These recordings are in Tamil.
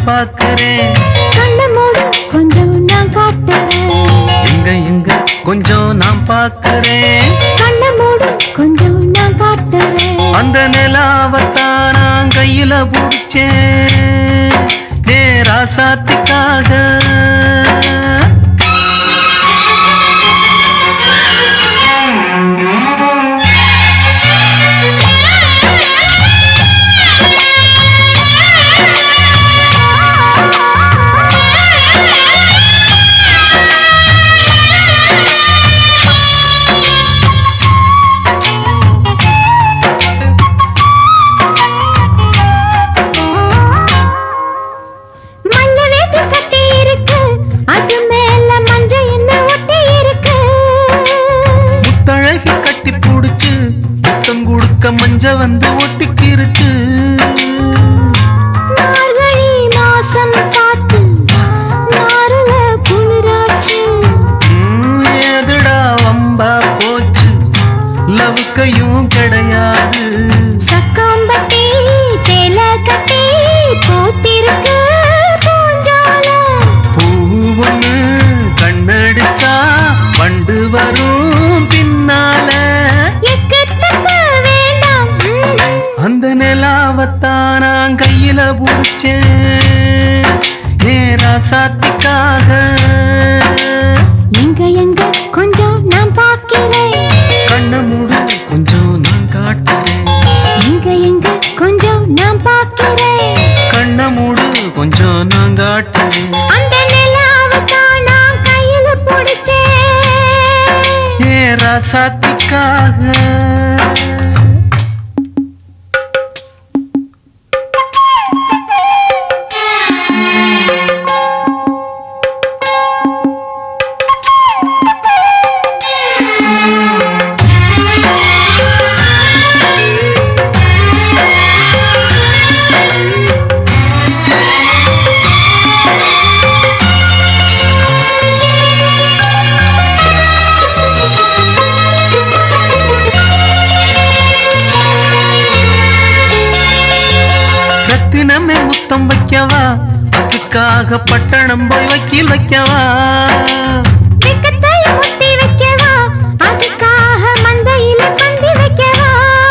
நான் பார்க்கிறேன் கண்ணை மூடு கொஞ்சம் நான் காட்டுறேன் எங்க எங்க கொஞ்சம் நான் பார்க்கிறேன் கண்ணை மூடு கொஞ்சம் நான் காட்டுறேன் அந்த நிலாவத்தான் நான் கையில பிடிச்சேன் ஏ ராசாத்திக்காக மல்ல வேட்டி கட்டி இருக்கு அது மேல மஞ்சள் என்ன ஒட்டி இருக்கு முத்தழகி கட்டி புடிச்சு முத்தம் கொடுக்க மஞ்ச வந்து ஒட்டிக்கிருச்சு மார்கழி மாசம் பார்த்து நாருல குளிராச்சு ம், எதுடா வம்பா போச்சு லவுக்கையும் கிடையாது சக்காம்பட்டி சேல கட்டி போத்திருக்கு பூஞ்சால பூவொன்னு கண்ணடிச்சா வண்டு வரும் பின்னால எக்கத்தக்க வேண்டாம் ம்ம். அந்த நிலாவத்தான் நான் கையில புடிச்சேன் ஏ ராசாத்திக்காக எங்க எங்க கொஞ்சம் நான் பார்க்கிறேன் கண்ண மூடு கொஞ்சம் நான் காட்டுறேன் எங்க எங்க கொஞ்சம் நான் பார்க்கிறேன் கண்ண மூடு கொஞ்சம் நான் காட்டுறேன் அந்த நிலாவை தான் நான் கையில பிடிச்சேன் ஏ ராசாத்திக்காக ரத்தினமே முத்தம் வைக்கவா அதுக்காக பட்டணம் போய் வக்கீல் வைக்கவா வெக்கத்தைய முத்தி வைக்கவா அதுக்காக மந்தையில பந்தி வைக்கவா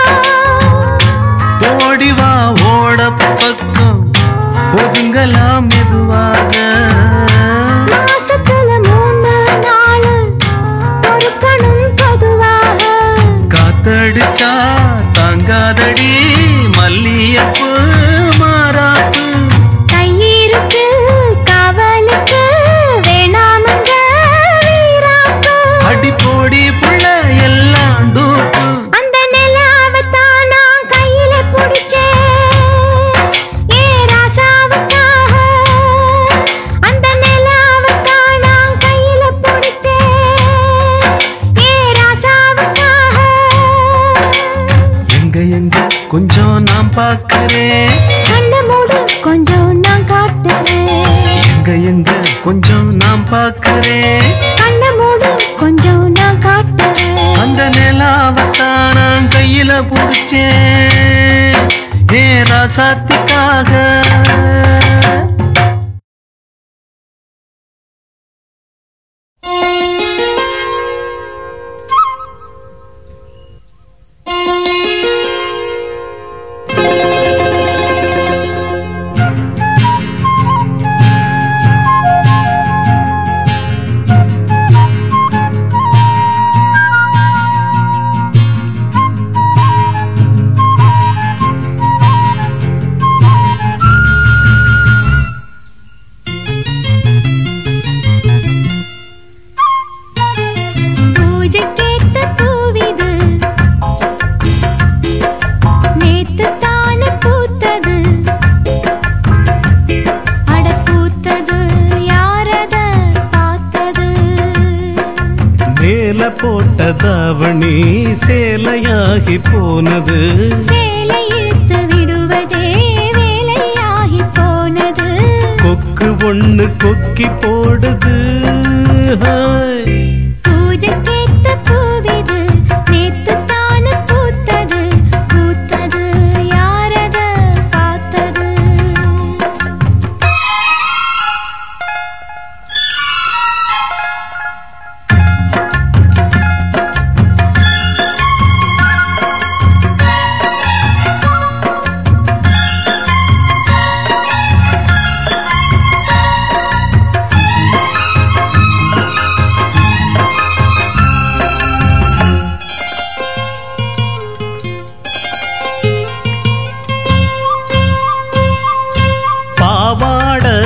ஓடிவா ஓட பக்கம் ஒதுங்கலாம் மெதுவாக மாசத்துல மூணு நாள் பொறுக்கணும் பொதுவாக காத்தடிச்சா தாங்காதடி மல்லியப்பு மாறாப்பு கையிருக்கு காவலுக்கு வேணாமங்க வீராப்பு அடி போடி புள்ள எல்லாம் டூப்பு அந்த நிலாவை தான் நான் கையில பிடிச்சேன் ஏ ராசாவுக்காக அந்த நிலாவை தான் நான் கையில பிடிச்சேன் ஏ ராசாவுக்காக எங்க எங்க கொஞ்சம் நான் பார்க்கிறேன் கண்ணை மூடு கொஞ்சம் நான் காட்டுறேன் எங்க எங்க கொஞ்சம் நான் பார்க்கிறேன் கண்ணை மூடு கொஞ்சம் நான் காட்டுறேன் அந்த நிலாவத்தான் நான் கையில பிடிச்சேன் ஏ ராசாத்திக்காக பூஜைக்கேத்த பூவிது நேத்து தானே பூத்தது அட பூத்தது யாரத பார்த்தது மேல போட்ட தாவணி சேலையாகி போனது சேலை இழுத்து விடுவதே வேலையாகி போனது கொக்கு ஒண்ணு கொக்கி போடுது ஹாய். பூஜைக்கேத்த பூவிது நேத்து தானே பூத்தது பூத்தது யாரத பார்த்தது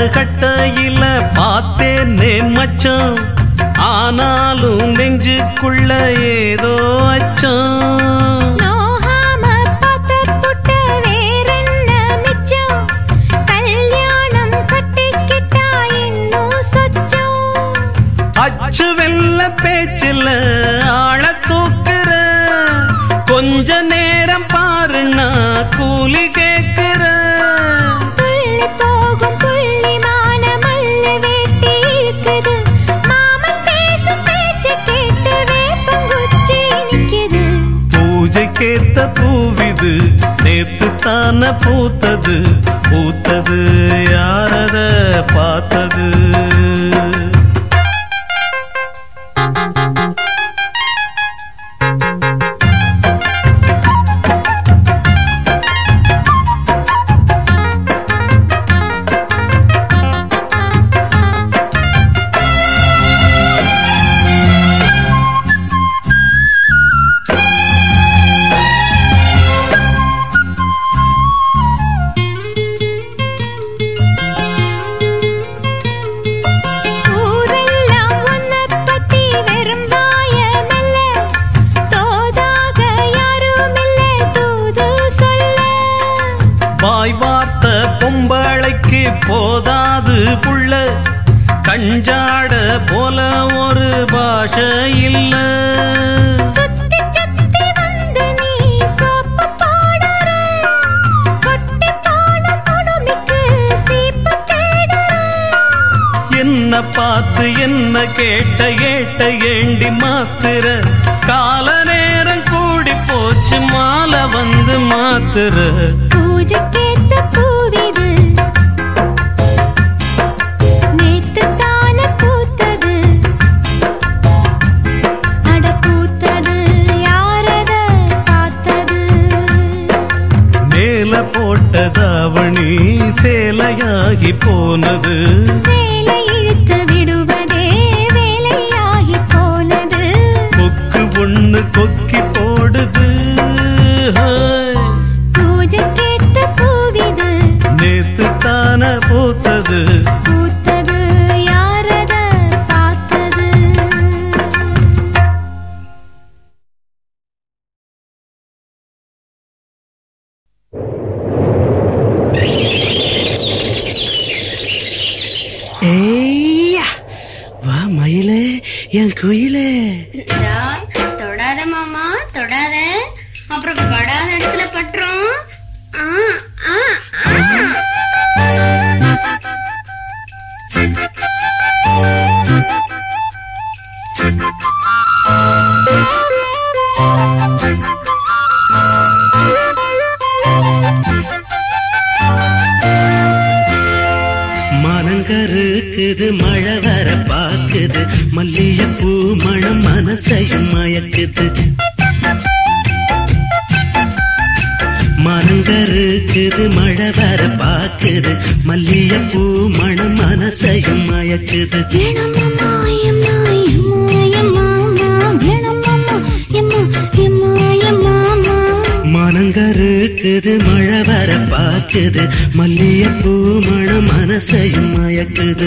கட்டையில பார்த்தேனே மச்சான் ஆனாலும் நெஞ்சுக்குள்ள ஏதோ அச்சம் நோகாம பார்த்த புட்ட வேறென்ன மிச்சம் கல்யாணம் கட்டிக்கிட்டா இன்னும் சொச்சம் அச்சு வெல்ல பேச்சில் ஆழ தூக்குற கொஞ்ச நேரம் பாருன்னா கூலி கேக்குற துள்ளி போகும் புள்ளிமான மல்லு வேட்டி இருக்குது மாமன் பேசும் பேச்சு கேட்டு வேப்பங்குச்சி நிக்குது பூஜைக்கேத்த பூவிது நேத்து தான பூத்தது பூத்தது யாரத பார்த்தது ஊரெல்லாம் உன்னைப் பத்தி வெறும் வாயமல்ல. தோதாக யாருமில்லை தூது சொல்ல. வாய் வார்த்த பொம்பளைக்கு போதாது புள்ள கஞ்சாட போல ஒரு பாஷை இல்ல சுத்தி சுத்தி வந்து நீ சோப்பு போடுற. கொட்டி போன குடுமிக்கு சீப்பு தேடுற. என்ன பார்த்து என்ன கேட்ட ஏட்ட ஏண்டி மாத்துற கால நேரம் கூடி போச்சு மாலை வந்து மாத்துற பூஜைக்கேத்த பூவிது. நேத்துத்தான பூத்தது. அட பூத்தது யாரத பார்த்தது மேல போட்ட தாவணி சேலையாகி போனது சேலை இழுத்து விடுவதே வேலையாகி போனது கொக்கு ஒண்ணு கொக்கி போடுது ஹாய். பூஜைக்கேத்த பூவிது நேத்து தான பூத்தது பூத்தது யாரத பார்த்தது ஏய்யா வா மயிலே என் குயிலே இதா, தொடாத மாமா தொடாத அப்புறம் படாத இடத்துல பட்டுரும் ஆ, ஆ, ஆ. மனங்கருக்குது மழை வர பாக்குது மல்லிகைப்பூ மணம் மனசையும் மயக்குது மனங்கருக்குது மழை வர பாக்குது மல்லிகைப்பூ மணம் மனசையும் மயக்குது வேணாமம்மா, எம்மா, எம்மா, எம்மாமா. வேணாமம்மா, எம்மா, எம்மா, எம்மாமா. மனங்கருக்குது மழை வர பாக்குது மல்லிகைப்பூ மணம் மனசையும் மயக்குது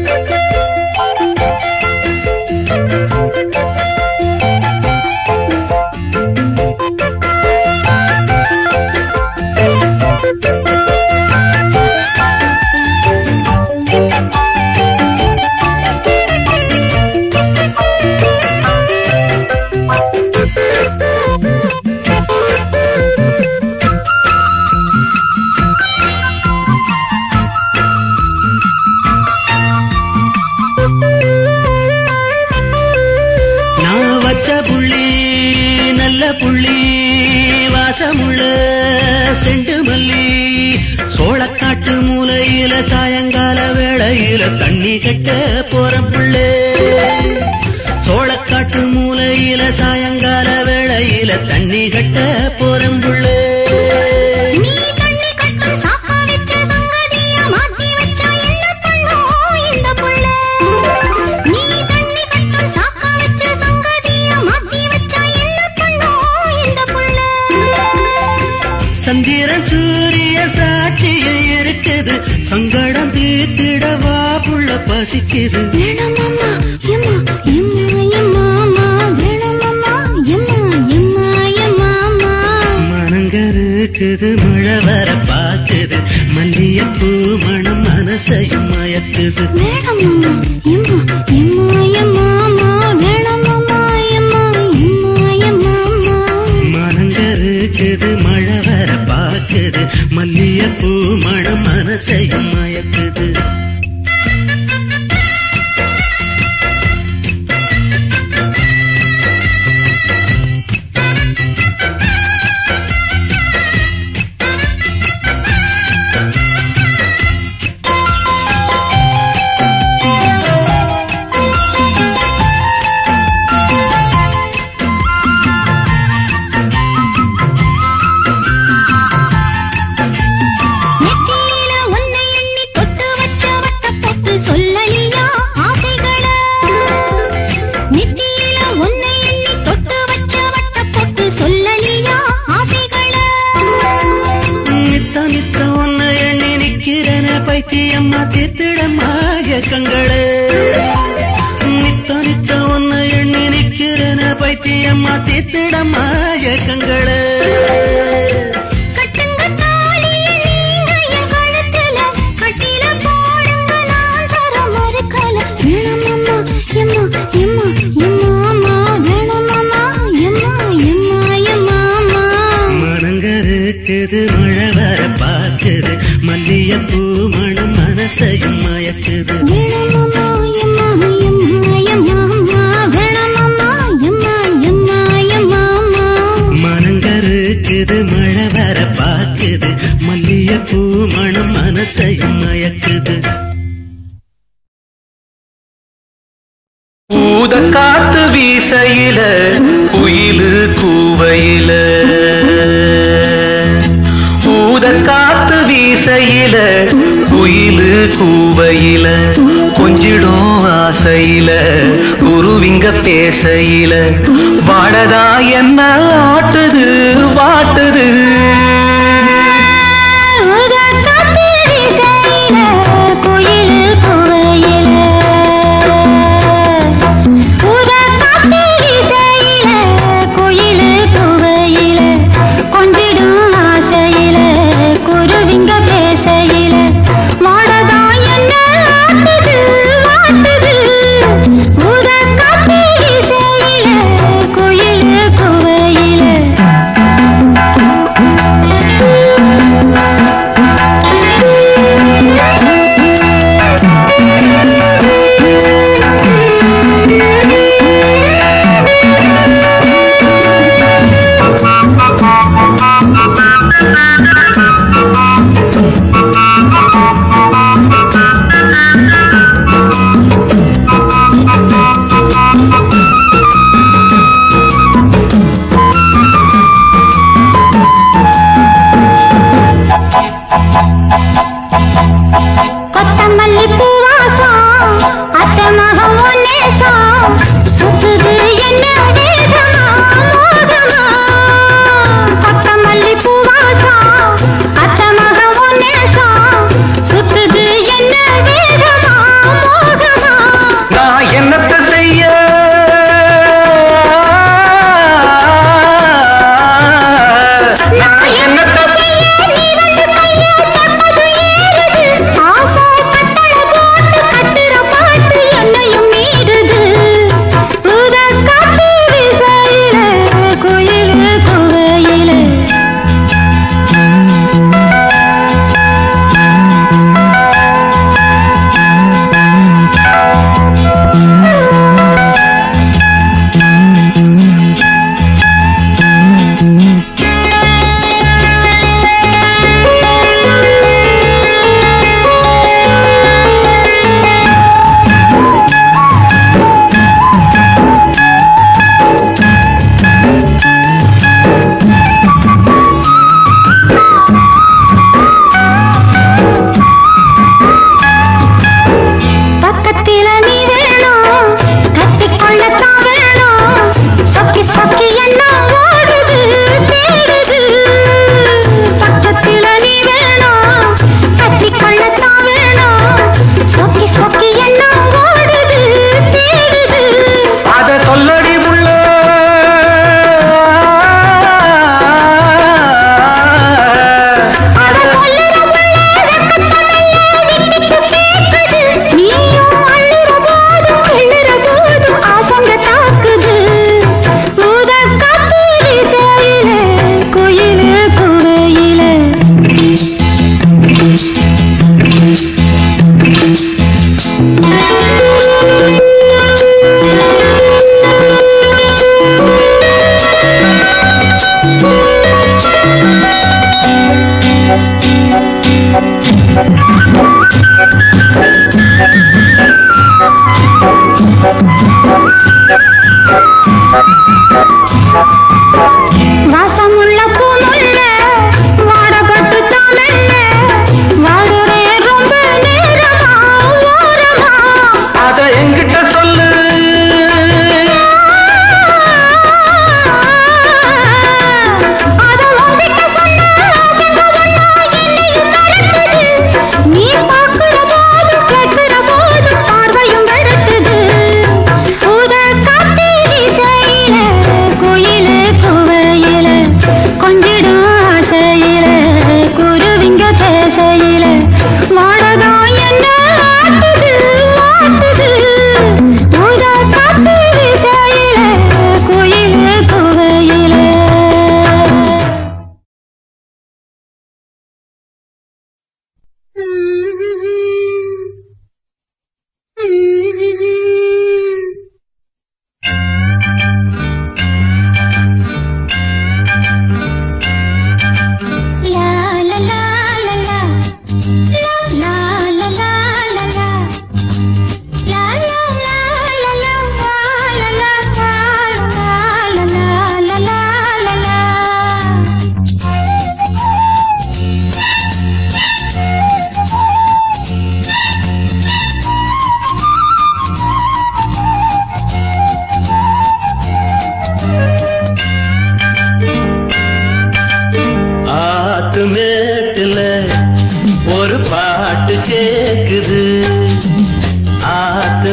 நான் வச்ச புள்ளி நல்ல புள்ளி வாசமுள்ள செண்டு மல்லி சோளக்காட்டு மூலையில சாயங்கால வேளையில தண்ணி கட்ட போற புள்ளே சோளக்காட்டு மூலையில சாயங்கால வேளையில தண்ணி கட்ட போற புள்ளே நீ தண்ணி கட்டும் சாக்கா வச்ச சங்கதிய மாத்தி வச்சா என்ன பண்ணும் இந்த புள்ள? நீ தண்ணி கட்டும் சாக்கா வச்ச சங்கதிய மாத்தி வச்சா என்ன பண்ணும் இந்த புள்ள? சந்திரன் சூரிய சாட்சியம் இருக்குது சங்கட படம் தீர்த்திடவா புள்ள பசிக்குது வேணாம் மாமா எம்மா எம்மா எம்மாமா வேணாம் மாமா எம்மா எம்மா எம்மாமா மனங்கருக்குது மழை வர பாக்குது மல்லியப்பூ மனம் மனசையும் மயக்குது வேணாம் மாமா எம்மா எம்மா எம்மாமா வேணாம் மாமா எம்மா எம்மா எம்மாமா மனங்கருக்குது மழை வர பாக்குது மல்லியப்பூ மனம் மனசையும் மயக்குது நெத்தியில உன்னை எண்ணி தொட்டு வச்ச வட்டப்பொட்டு சொல்லலியா ஆசைகள நெத்தியில உன்னை எண்ணி தொட்டு வச்ச வட்டப்பொட்டு சொல்லலியா ஆசைகள நித்த நித்த உன்னை எண்ணி நிக்கிறன பைத்தியம்மா தீர்த்திடம்மா கங்களே நித்த நித்த உன்னை எண்ணி நிக்கிறன பைத்தியம்மா தீர்த்திடம்மா கங்களே கட்டுங்க தாலிய நீங்க என் கழுத்துல கட்டில போடுங்க நான் தர மறுக்கல வேணாம் அம்மா எம்மா எம்மா எம்மாமா வேணாம் அம்மா எம்மா எம்மா எம்மாமா மனங்கருக்குது மழை வர பாக்குது மல்லியப்பூ மனம் மனசையும் மயக்குது வேணாம் அம்மா எம்மா எம்மா எம்மாமா வேணாம் அம்மா எம்மா எம்மா எம்மாமா மனங்கருக்குது மழை வர பாக்குது மல்லியப்பூ மனம் மனசையும் மயக்குது ஊத காத்து வீசையில குயிலு கூவையில ஊத காத்து வீசையில குயிலு கூவையில கொஞ்சிடும் ஆசையில குருவிங்க பேசையில வாழதா என்ன ஆட்டுது வாட்டுது ஊதா காத்து வீசையில குயில் குவையில ஊதா காத்து வீசையில குயில் குவையில கொஞ்சிடும் ஆசையில குருவிங்க பேசையில மாடதா என்ன ஆட்டுது வாட்டுது ஊதா காத்து வீசையில குயில் குவையில கொத்தமல்லி பூவாசம் அத்த மகம் ஒன்னேசம் சுத்துது என்ன வேகமா மோகமா கொத்தமல்லி பூவாசம் அத்த மகம் ஒன்னேசம் சுத்துது என்ன வேகமா மோகமா நான் என்னத்த செய்ய நான் என்னத்த நீ வந்து கையை தொட்டது ஏறுது ஆசை கட்டழகு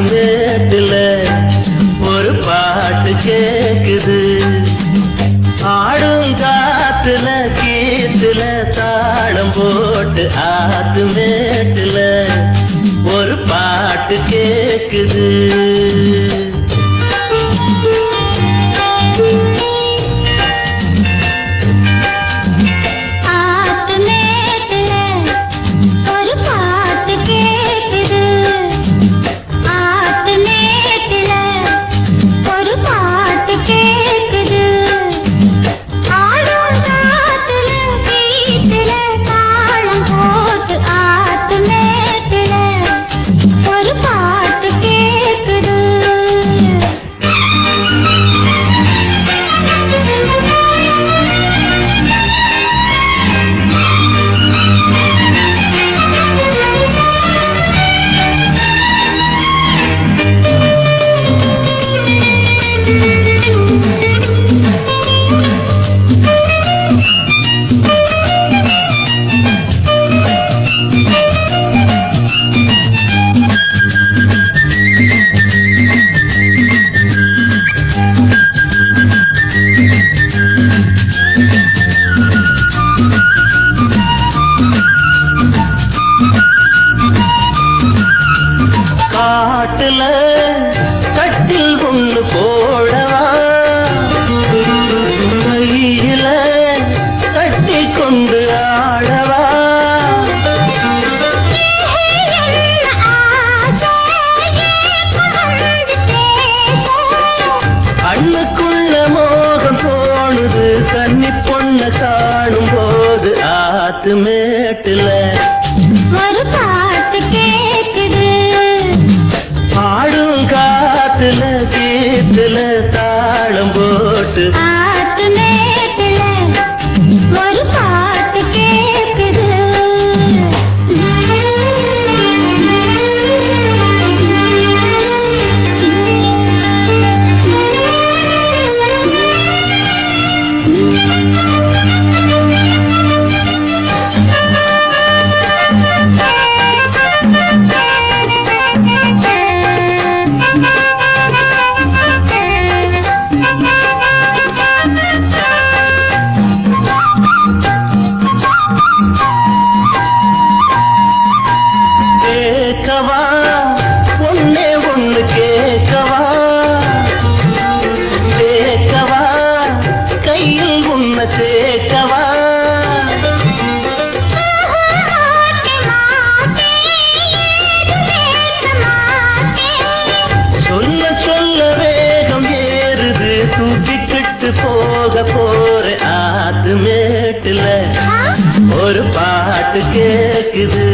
மேட்டுல ஒரு பாட்டு கேக்குது ஆடும் காத்துல கீத்துல தாளம் போட்டு ஆத்து மேட்டுல ஒரு பாட்டு கேக்குது ஆத்து மேட்டுல ஒரு பாட்டு கேக்குது ஆத்து மேட்டுல ஒரு பாட்டு கேக்குது ஆடும் காத்துல வீட்டுல தாளம் போட்டு ஆத்து மேட்டுல ஒரு பாட்டு கேக்குது காட்டுல கட்டில் ஒண்ணு போடவா கையில கட்டி கொண்டு ஆடவா கண்ணுக்குள்ள மோகம் தோணுது கன்னி பொண்ண காணும் போது ஆத்து மேட்டுல ஒரு பாட்டு கேக்குது ஆடும் காத்துல கீத்துல தாளம் போட்டு ஆத்து மேட்டுல ஒரு பாட்டு கேக்குது கேட்கவா ஒன்னே ஒண்ணு கேட்கவா கேட்கவா கையில் உன்ன சேர்க்கவா சொல்ல சொல்ல வேகம் ஏறுது தூக்கிக்கிட்டு போக போற ஆத்து மேட்டுல ஒரு பாட்டு கேக்குது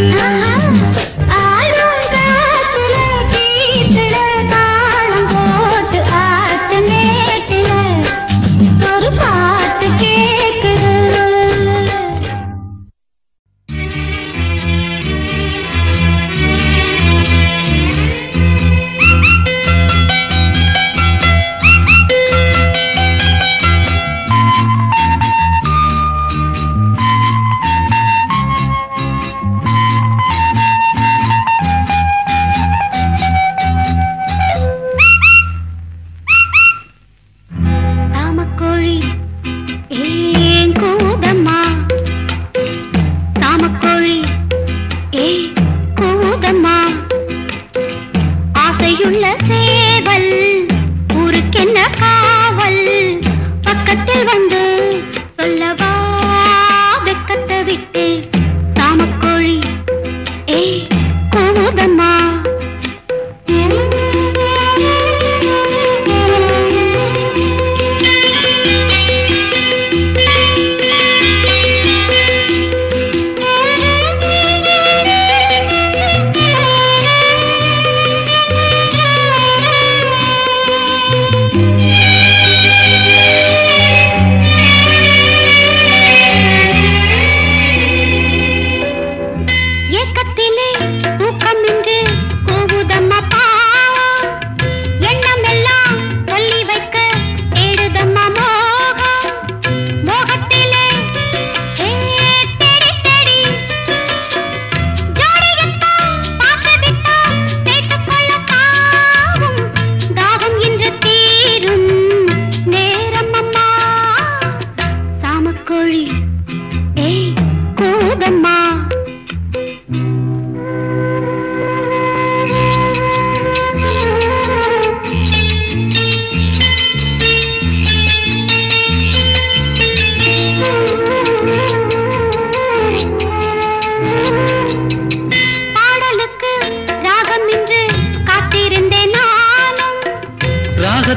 ஆளும் காத்துல கீத்துல தாளம் போட்டு ஆத்து மேட்டுல ஒரு பாட்டு கேக்குது ஆ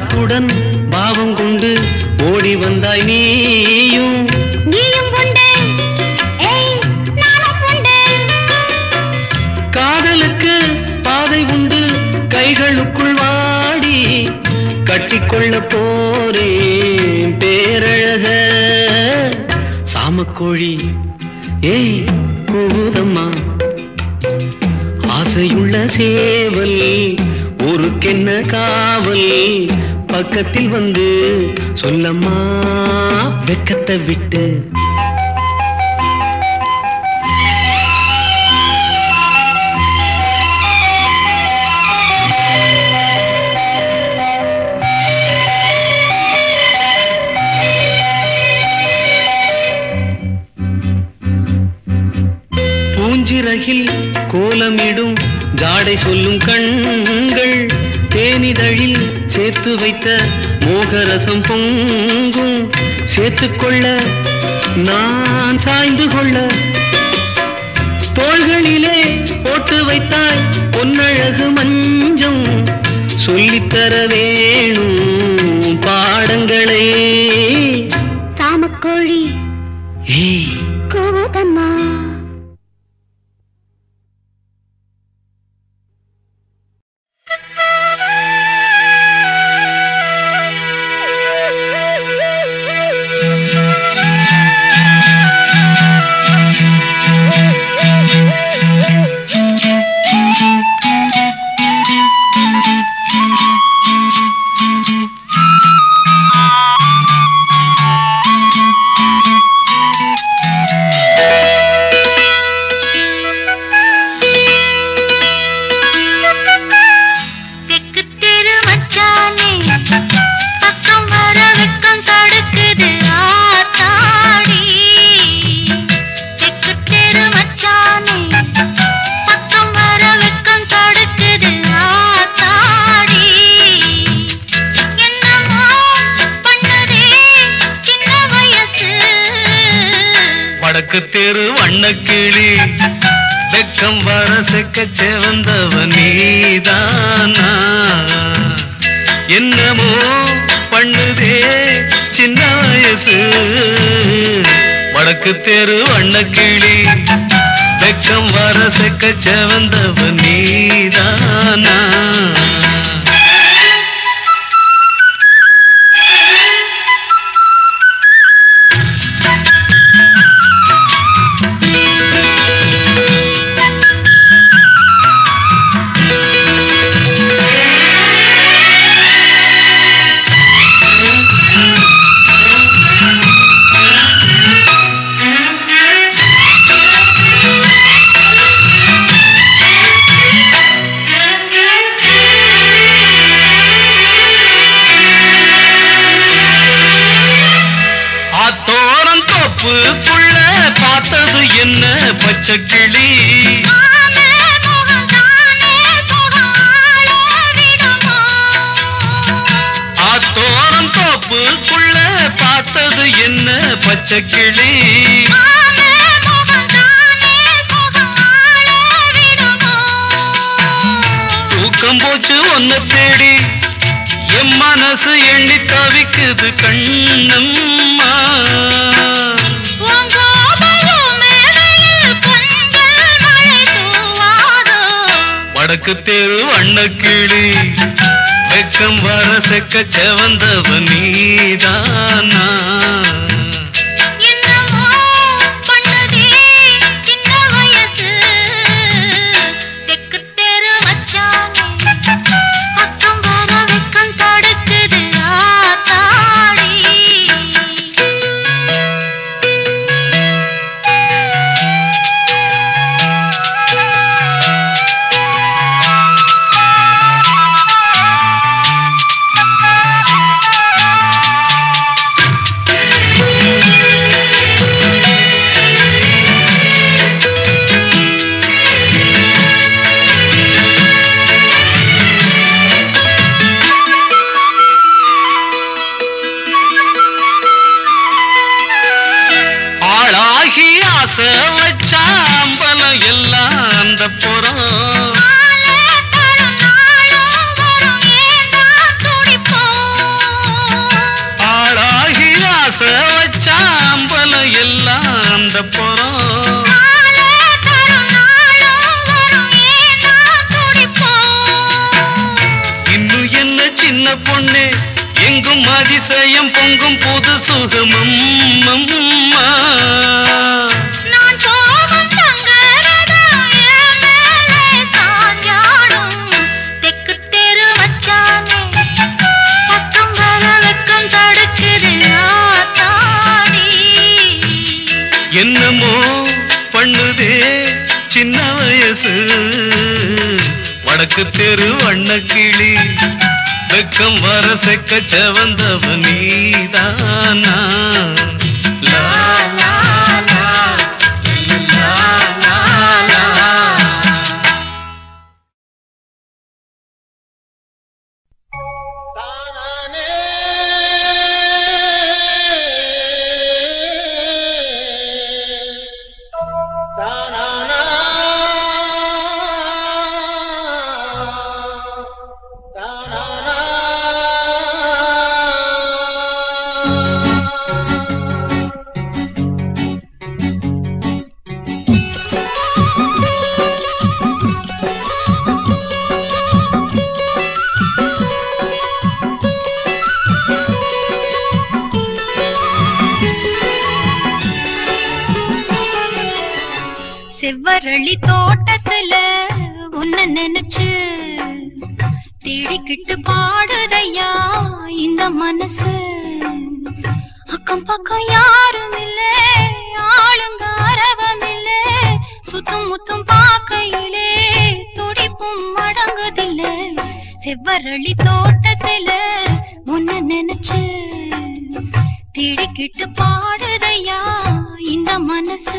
பார்ப்புடன் பாவம் கொண்டு ஓடி வந்தாய் நீயும் நீயும் கொண்டு ஏய் நானும் கொண்டு காதலுக்கு பாதை உண்டு கைகளுக்குள் வாடி கட்டிக்கொள்ள போறேன் பேரழக சாமக்கோழி ஏய் கூதம்மா ஆசையுள்ள சேவல் ஊருக்கென்ன காவல் பக்கத்தில் வந்து சொல்லம்மா வெக்கத்தை விட்டு பூஞ்சிறகில் கோலமிடும் ஜாடை சொல்லும் கண்கள் தேனிதழில் சேர்த்து வைத்த மோகரசம் பொங்கும் சேர்த்துக்கொள்ள நான் சாய்ந்து கொள்ள தோள்களிலே போட்டு வைத்தாய் பொன்னழகு மஞ்சம் சொல்லித்தர வேணும் பாடங்களே சாமக்கோழி ஏய் கூதம்மா தெக்கு தெரு மச்சானே பக்கம் வர வெக்கம் தடுக்குது ஆத்தாடி தெக்கு தெரு மச்சானே பக்கம் வர வெக்கம் தடுக்குது ஆத்தாடி என்னமோ பண்ணுதே சின்ன வயசு வடக்கு தெரு வண்ணக்கிளி வெக்கம் வர செக்க செவந்தவ நீதானா என்னமோ பண்ணுதே சின்ன வயசு வடக்கு தெரு வண்ணக்கிளி வெக்கம் வர செக்க செவந்தவ நீதானா ஆத்தோரம் தோப்புக்குள்ள பார்த்தது என்ன பச்சை கிளி ஆமே மோகம் தானே சோகால விடுமோ ஆத்தோரம் தோப்புக்குள்ள பார்த்தது என்ன பச்சை கிளி ஆமே மோகம் தானே சோகால விடுமோ தூக்கம் போச்சு ஒன்ன தேடி என் மனசு எண்ணி தவிக்குது கண்ணம்மா உங்கோபையும் மேடையில் கொஞ்சல் மழை தூவாதோ வடக்கு தெரு வண்ணக்கிளி வெக்கம் வர செக்க செவந்தவ நீதானா என்னமோ பண்ணுதே சின்ன வயசு தெக்கு தெரு மச்சானே பக்கம் வர வெக்கம் தடுக்குது ஆத்தாடி ஆ அதிசயம் பொங்கும் புது சுகமம் அம்மா. நான் போகும் தங்கரதம் என் மேலே சாஞ்சாடும். தெக்கு தெரு வச்சானே, பக்கம் வர வெக்கம் தடுக்குது ஆத்தாடி. என்னமோ பண்ணுதே சின்ன வயசு வடக்கு தெரு வண்ணக்கிளி வெக்கம் வர செக்க செவந்தவ நீதானா லா, லா, லா, லா, லா, லா. செவ்வரளி தோட்டத்துல உன்ன நினைச்சு தேடிக்கிட்டு பாடுதையா இந்த மனசு அக்கம் பக்கம் யாரும் இல்ல ஆளுங்க அரவம் இல்ல சுத்தும் முத்தும் பார்க்கையிலே துடிப்பும் அடங்குதில்ல செவ்வரளி தோட்டத்துல உன்ன நினைச்சு தேடிக்கிட்டு பாடுதையா இந்த மனசு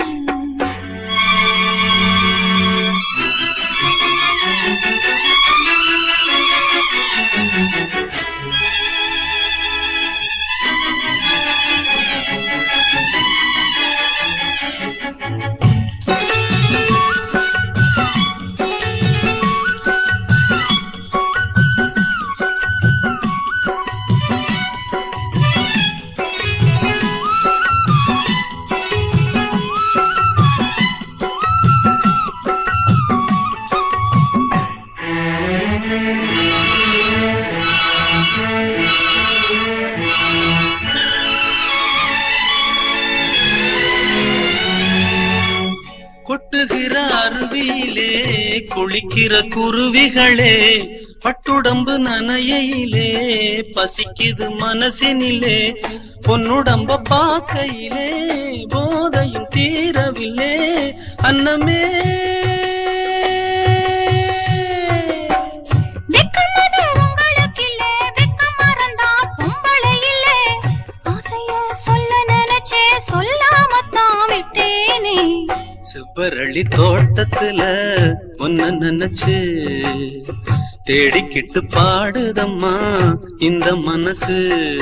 கொட்டுகிற அருவியிலே குளிக்கிற குருவிகளே பட்டுடம்பு நனையிலே பசிக்குது மனசினிலே பொன்னுடம்ப பார்க்கையிலே போதையும் தீரவில்லே அன்னமே வெக்கமது உங்களுக்கில்லே, வெக்கம் மறந்தா பொம்பளை இல்லே. ஆசைய சொல்ல நினைச்சே, சொல்லாமத்தான் விட்டேனே. செவ்வரளி தோட்டத்துல ஒன்ன நினைச்சு தேடிக்கிட்டு பாடுதம்மா இந்த மனசு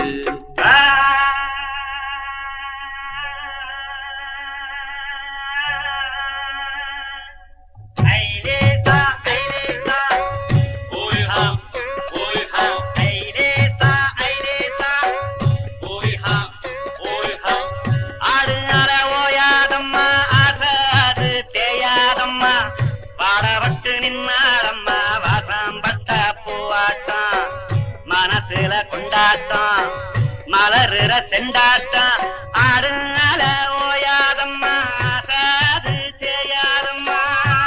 ஐலேசா ஐலேசா ஓய்ஹா ஓய்ஹா ஐலேசா ஐலேசா ஓய்ஹா ஓய்ஹா ஆடு அற ஓயாதம்மா ஆசை அது தேயாதம்மா பாடப்பட்டு நின்னாடம்மா வாசம் பட்ட பூவாட்டம் மனசுல கொண்டாட்டம் மலருற செண்டாட்டம் ஆடு அல ஓயாதம்மா ஆசை அது தேயாதம்மா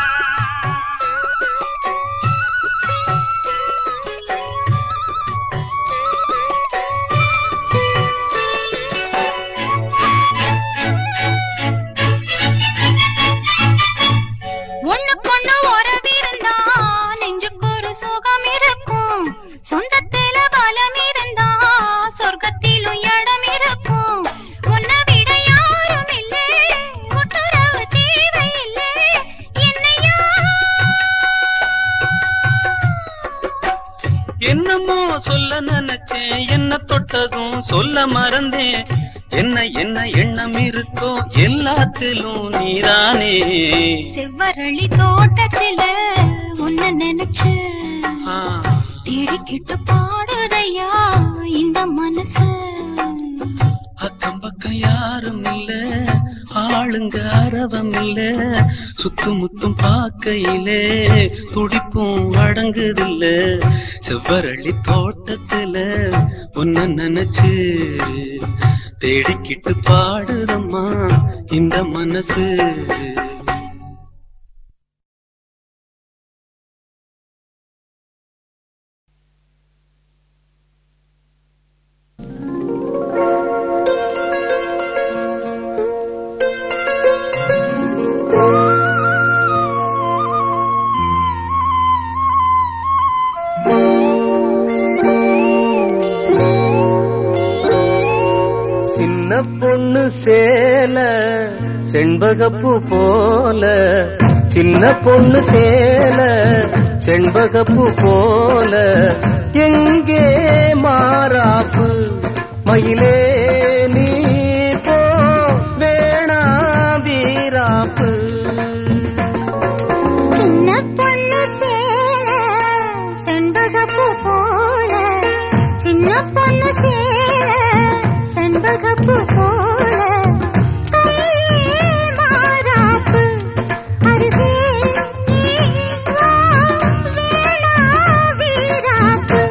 ஒண்ணுக்கொண்ணு உறவிருந்தா, நெஞ்சுக்கு ஒரு சுகம் இருக்கும். சொந்தத்தில பலம் இருந்தா, சொர்க்கத்திலும் இடம் இருக்கும். உன்னை விட யாரும் இல்லே, ஒட்டுறவு தேவையில்லை. என்னையா என்னமோ சொல்ல நினைச்சேன் என்ன தொட்டதும் சொல்ல மறந்தேன் என்ன என்ன எண்ணம் இருக்கோ எல்லாத்திலும் நீதானே செவ்வரளி தோட்டத்தில உன்னை நினைச்சு ஆ, தேடிக்கிட்டு பாடுதையா இந்த மனசு அக்கம் பக்கம் யாரும் இல்ல ஆளுங்க அரவம் இல்ல சுத்து முத்தும் பார்க்கையிலே துடிப்பும் அடங்குதில்ல செவ்வரளி தோட்டத்துல உன்ன நினைச்சு தேடிக்கிட்டு பாடுதம்மா இந்த மனசு சின்ன பொண்ணு சேல செண்பகப்பூ போல சின்ன பொண்ணு சேல செண்பகப்பூ போல எங்கே மாறாப்பு மயிலே நீ போ வேணா வீராப்பு சின்ன பொண்ணு சேல செண்பகப்பூ போல சின்ன பொண்ணு சேல செண்பகப்பூ போல கையே மாறாப்பு அருகே நீ வா வேணா வீராப்பு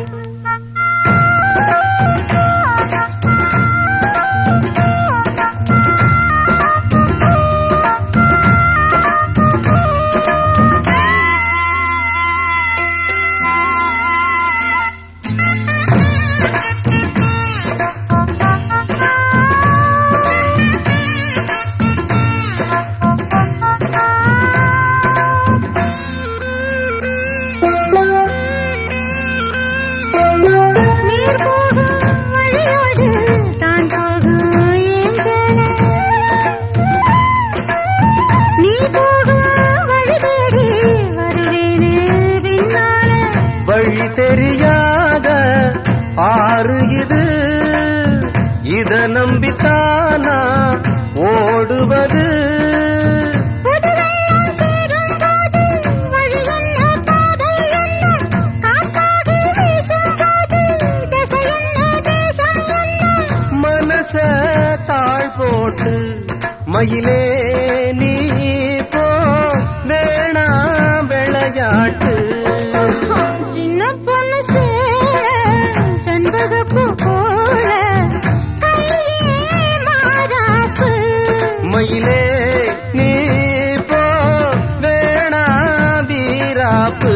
நீர் போகும் வழியோடு தான் போகும் ஏஞ்சல நீ போகும் வழி தேடி வருவேனே பின்னால வழி தெரியாத ஆறு இது இத நம்பித்தானா ஓடுவது புதுவெள்ளம் சேரும் போது வழி என்ன பாதை என்ன காத்தாகி வீசும் போது திசை என்ன தேசம் என்ன மனச தாழ் போட்டு மயிலே நீ போ வேணா விளையாட்டு சின்ன பொண்ணு சேல செண்பகப்பூ போல கையே மாறாப்பு மயிலே நீ போ வேணா வீராப்பு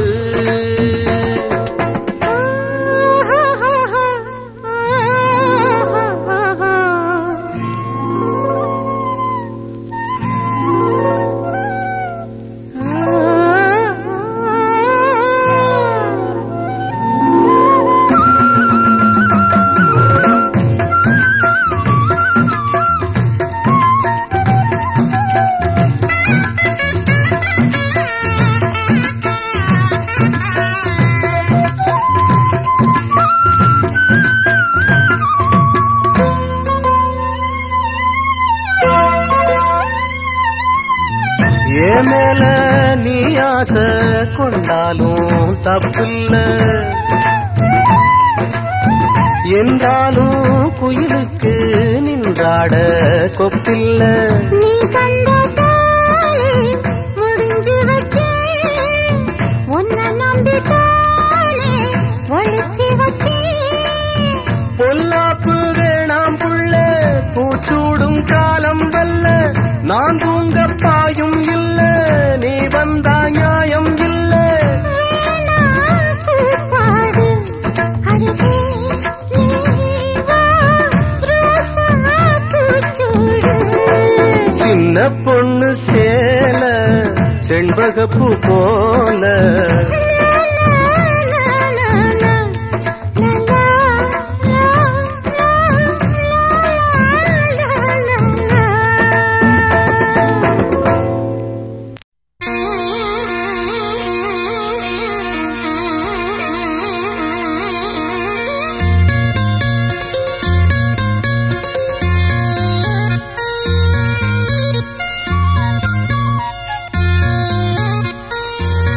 ஏன் மேல நீ ஆசை கொண்டாலும் தப்பில்ல என்றாலும் குயிலுக்கு நின்றாட கொப்பில்ல நீ கண்ட தாலே முடிஞ்சு வச்சேன் உன்னை நம்பி தானே ஒழிச்சு வச்சேன் பொல்லாப்பு வேணாம் புள்ள பூச்சூடும் காலம் வல்ல நான் தூங்க பாயும் இல்ல நீ வந்தா நியாயம் இல்ல வேணா பூப்பாடு அருகே நீ வா ரோசா பூச்சூடு சின்ன பொண்ணு சேல செண்பகப்பூ போல Thank you.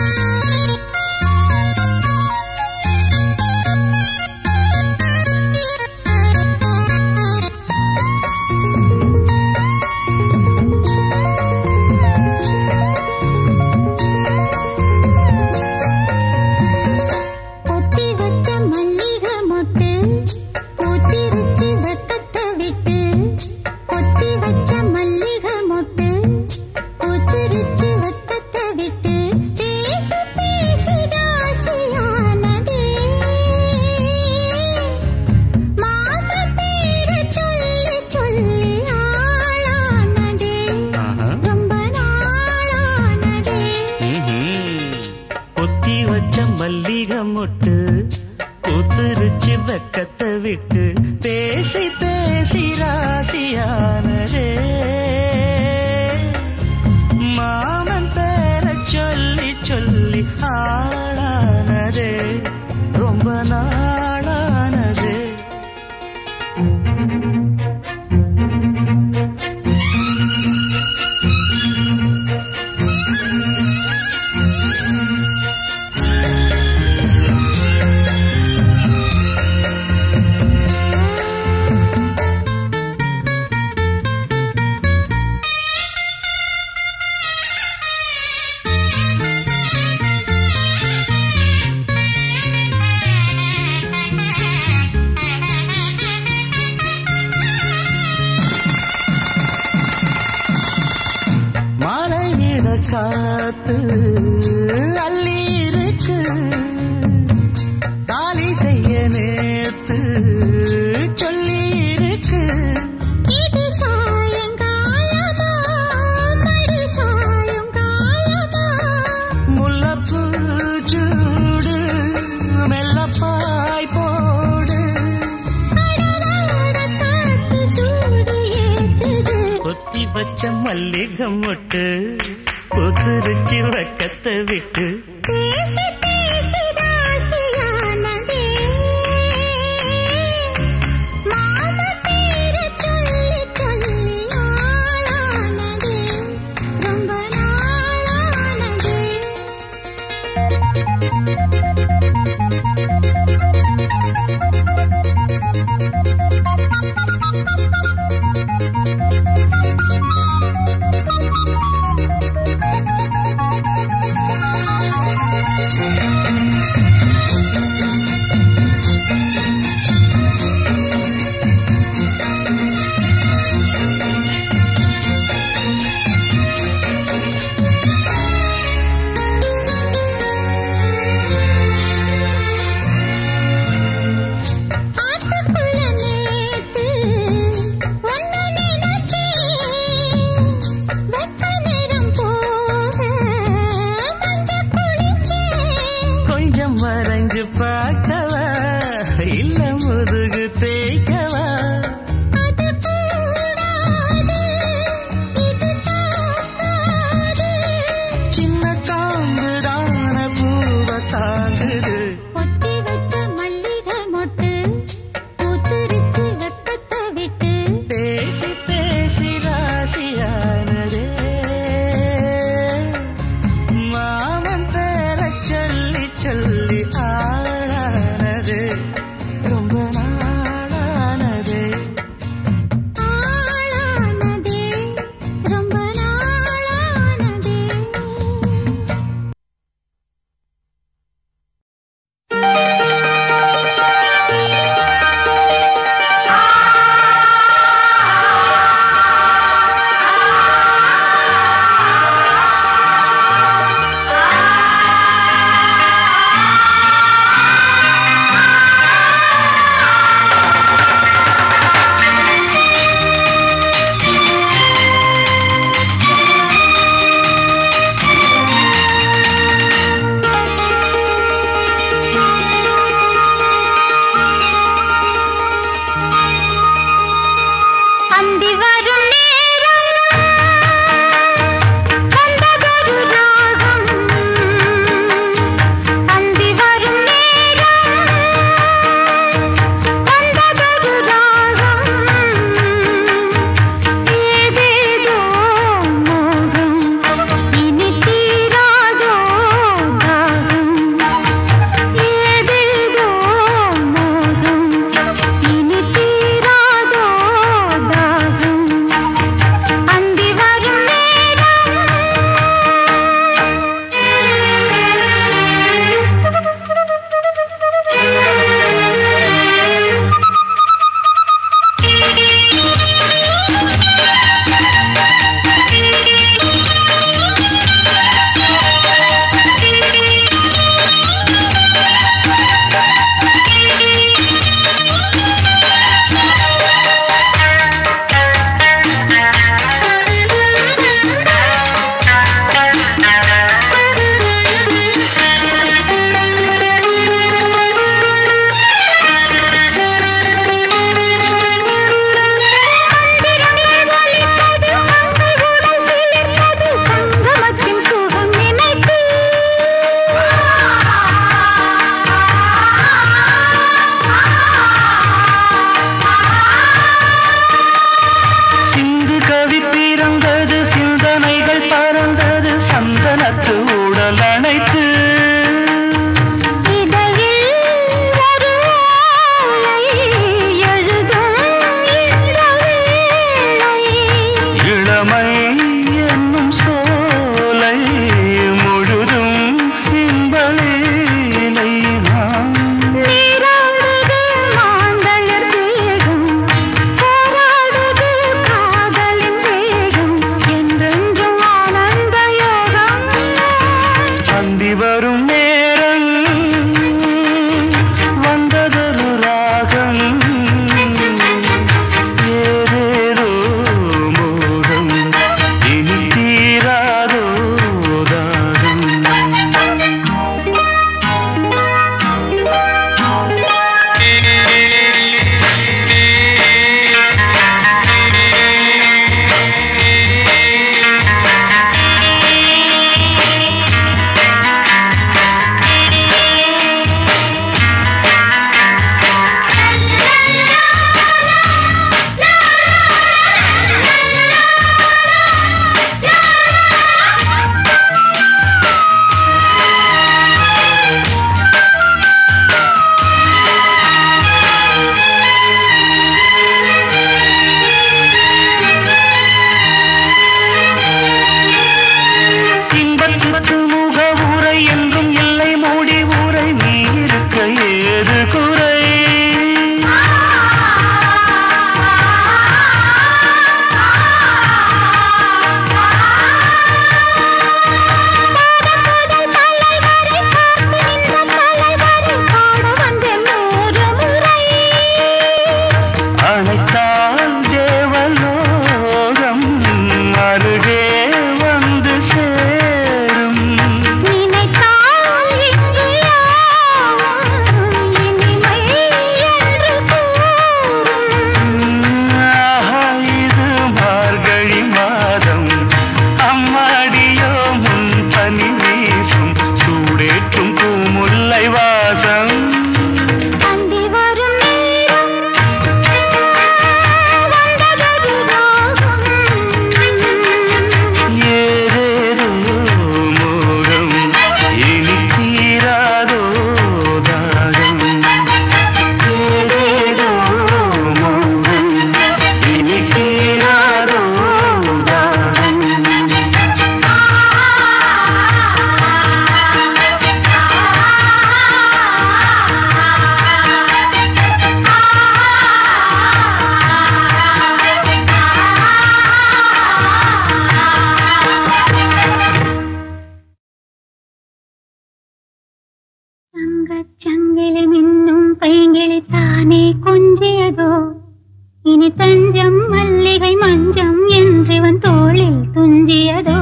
மல்லிகை மொட்டு கூத்துருச்சு வெக்கத்தை விட்டு பேசி பேசி ராசியானதே மாமன் பேர சொல்லி சொல்லி ஆளானதே ரொம்ப நாளானதே மலையிட காத்து அள்ளி இருக்கு தாலி செய்ய நேத்து சொல்லி இருக்கு இது சாயங்காலமா மறு சாயங்காலமா முல்லப்பூ சூடு மெல்லப்பாய் போடு அடவாட காத்து சூடு ஏத்துது கொத்தி வச்ச மல்லிகை மொட்டு புதுரிச்சு வக்கத்தை விட்டு பேசி பேசி ராசியானதே மாம பேர சொல்லி சொல்லி ஆளானதே ரொம்ப நாளானதே ஆத்துக்குள்ள நேத்து ஒன்னு நினைச்சேன் வெக்க நேரம் போக மஞ்ச குளிச்சேன் கொஞ்சம் வரைஞ்சு பார்க்கவா இல்ல முதுகு தேய்க்கவா அது கூடாது இது தாக்காது சின்ன காம்பு தான பூவ தாங்குது ஒத்தி வச்ச மல்லிகை மொட்டு பூத்துருச்சு வெக்கத்தை விட்டு பேசி பேசி ராசியானதே மாமன் பேர சொல்லி சொல்லி ஆ தங்கச் சங்கிலி மின்னும் பைங்கிளி தானே கொஞ்சியதோ இனி தஞ்சம் மல்லிகை மஞ்சம் என்றிவன் தோளில் துஞ்சியதோ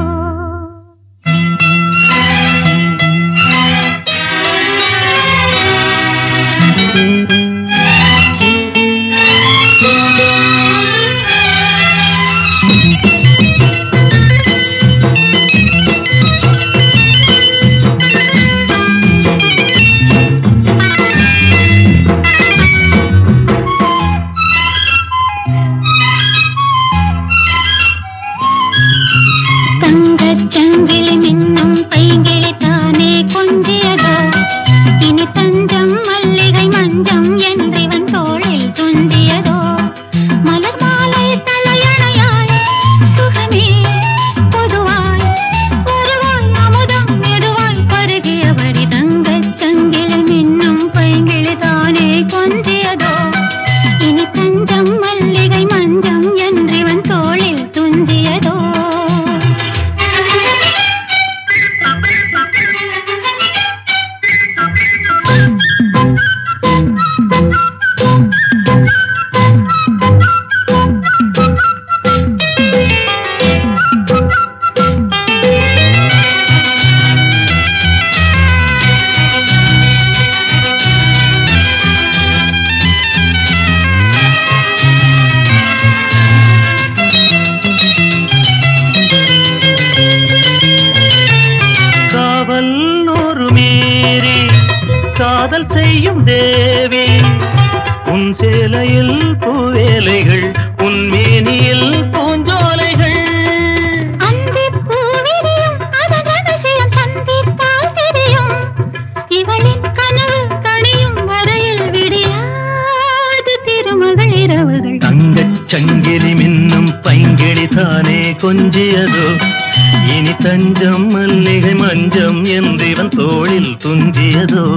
தங்கச் சங்கிலி மின்னும் பைங்கிளி தானே கொஞ்சியதோ இனி தஞ்சம் மல்லிகை மஞ்சம் என்றிவன் தோளில் துஞ்சியதோ மலர் மாலை தலையணையாய் சுகமே பொதுவாய் பொதுவாய் அமுதம் மெதுவாய் பருகியபடி தங்கச் சங்கிலி மின்னும் பைங்கிளி தானே கொஞ்சியதோ இனி தஞ்சம் மல்லிகை மஞ்சம் என்றிவன் தோளில் துஞ்சியதோ காவல் ஒரு மீறி காதல் செய்யும் தேவி உன் சேலையில் பூவேலைகள் உன் மேனியில் பூஞ்சோலைகள் அந்திப் பூவிரியும் அதன் ரகசியம் சந்தித்தால் தெரியும். இவளின் கனவு கனியும் வரையில் விடியாது திருமகள் இரவுகள் தங்கச் சங்கிலி மின்னும் பைங்கிளி தானே கொஞ்சியதோ இனி தஞ்சம் மல்லிகை மஞ்சம் என்றிவன் தோளில் துஞ்சியதோ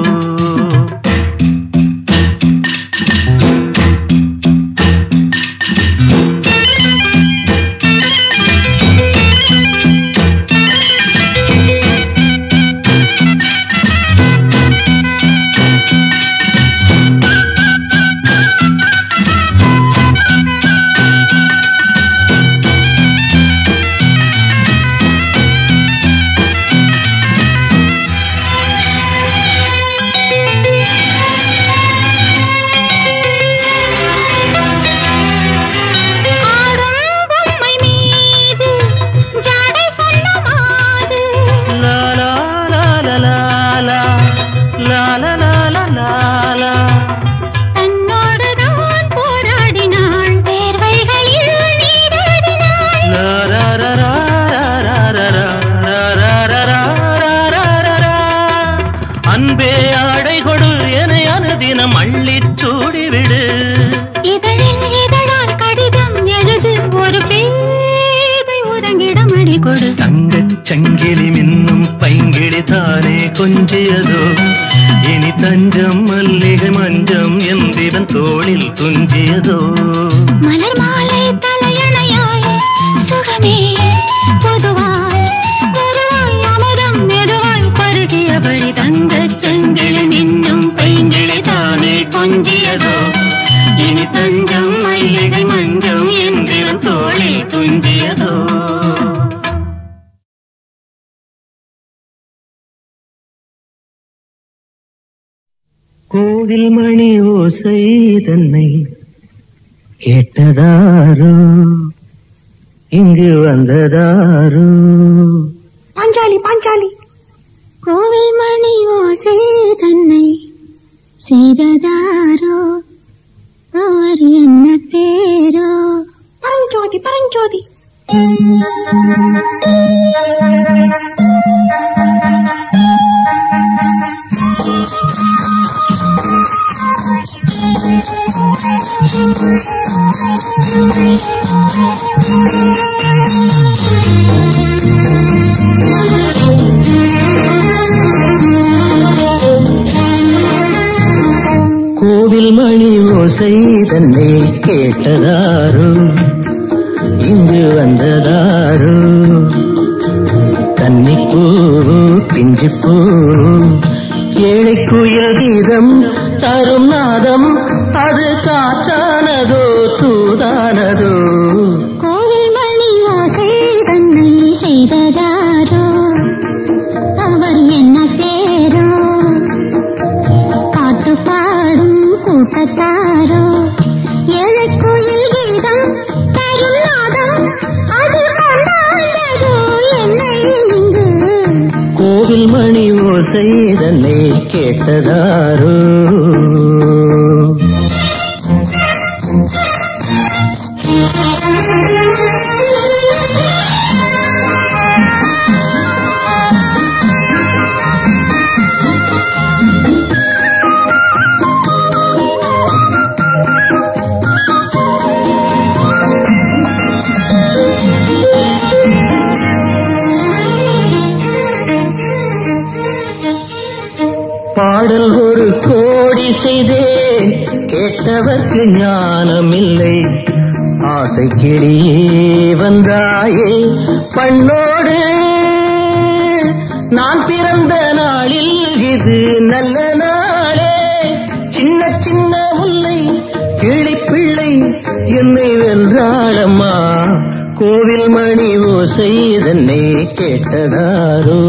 ஆடும் பொம்மை மீது ஜாடை சொல்ல மாது. லா லா லா லா லா லா லா லா லா லா லா தன்னோடுதான் போராடினாள் வேர்வைகளில் நீராடினாள் லா ரா ரா ரா ரா ரா ரா ரா ரா ரா ரா ரா ரா ரா. அன்பே ஆடை கொடு என அனுதினம் அள்ளிச் சூடிவிடு இதழில் இதழால் கடிதம் எழுது ஒரு பேதை உறங்கிடம் அடி கொடு தங்கச் சங்கிலி மின்னும் பைங்கிளி தானே கொஞ்சியதோ இனி தஞ்சம் மல்லிகை மஞ்சம் என்றிவன் தோளில் துஞ்சியதோ மலர் மாலை தலையணையாய் சுகமே பொதுவாய் பொதுவாய் அமுதம் மெதுவாய் பருகியபடி தங்கச் செங்கிழி நின்னும் பைங்கிளி தானே கொஞ்சியதோ இனி தஞ்சம் மல்லிகை மஞ்சம் என்றிவன் தோளில் துஞ்சியதோ கோவில் மணி ஓசை தன்னை கேட்டதாரோ இங்கு வந்ததாரோ பாஞ்சாலி பாஞ்சாலி கோவில் மணி ஓசை தன்னை செய்ததாரோ அவர் என்ன பேரோ பரஞ்சோதி பரஞ்சோதி கோவில் மணி ஓசை தன்னை கேட்டதாரோ இங்கு வந்ததாரோ கன்னிப்பூ பிஞ்சுப்பூ ஏழை குயில் கீதம் தரும் நாதம் அது காற்றானதோ தூதானதோ கோவில் மணி ஓசை தன்னை செய்ததாரோ அவர் என்ன பேரோ பாட்டு பாடும் கூட்டத்தாரோ ஏழை கோயில் கீதம் தரும் நாதம் அது கொண்டாண்டதோ என்னை இங்கு கோவில் மணி ஓசை தன்னை கேட்டதாரோ பாடல் ஒரு கோடி செய்தேன் கேட்டவர்க்கு ஞானமில்லை ஆசை கிளியே வந்தாயே பண்ணோடு நான் பிறந்த நாளில் இது நல்ல நாளே சின்ன சின்ன முல்லை கிளிப்பிள்ளை என்னை வென்றாளம்மா கோவில் மணி ஓசை தன்னை கேட்டதாரோ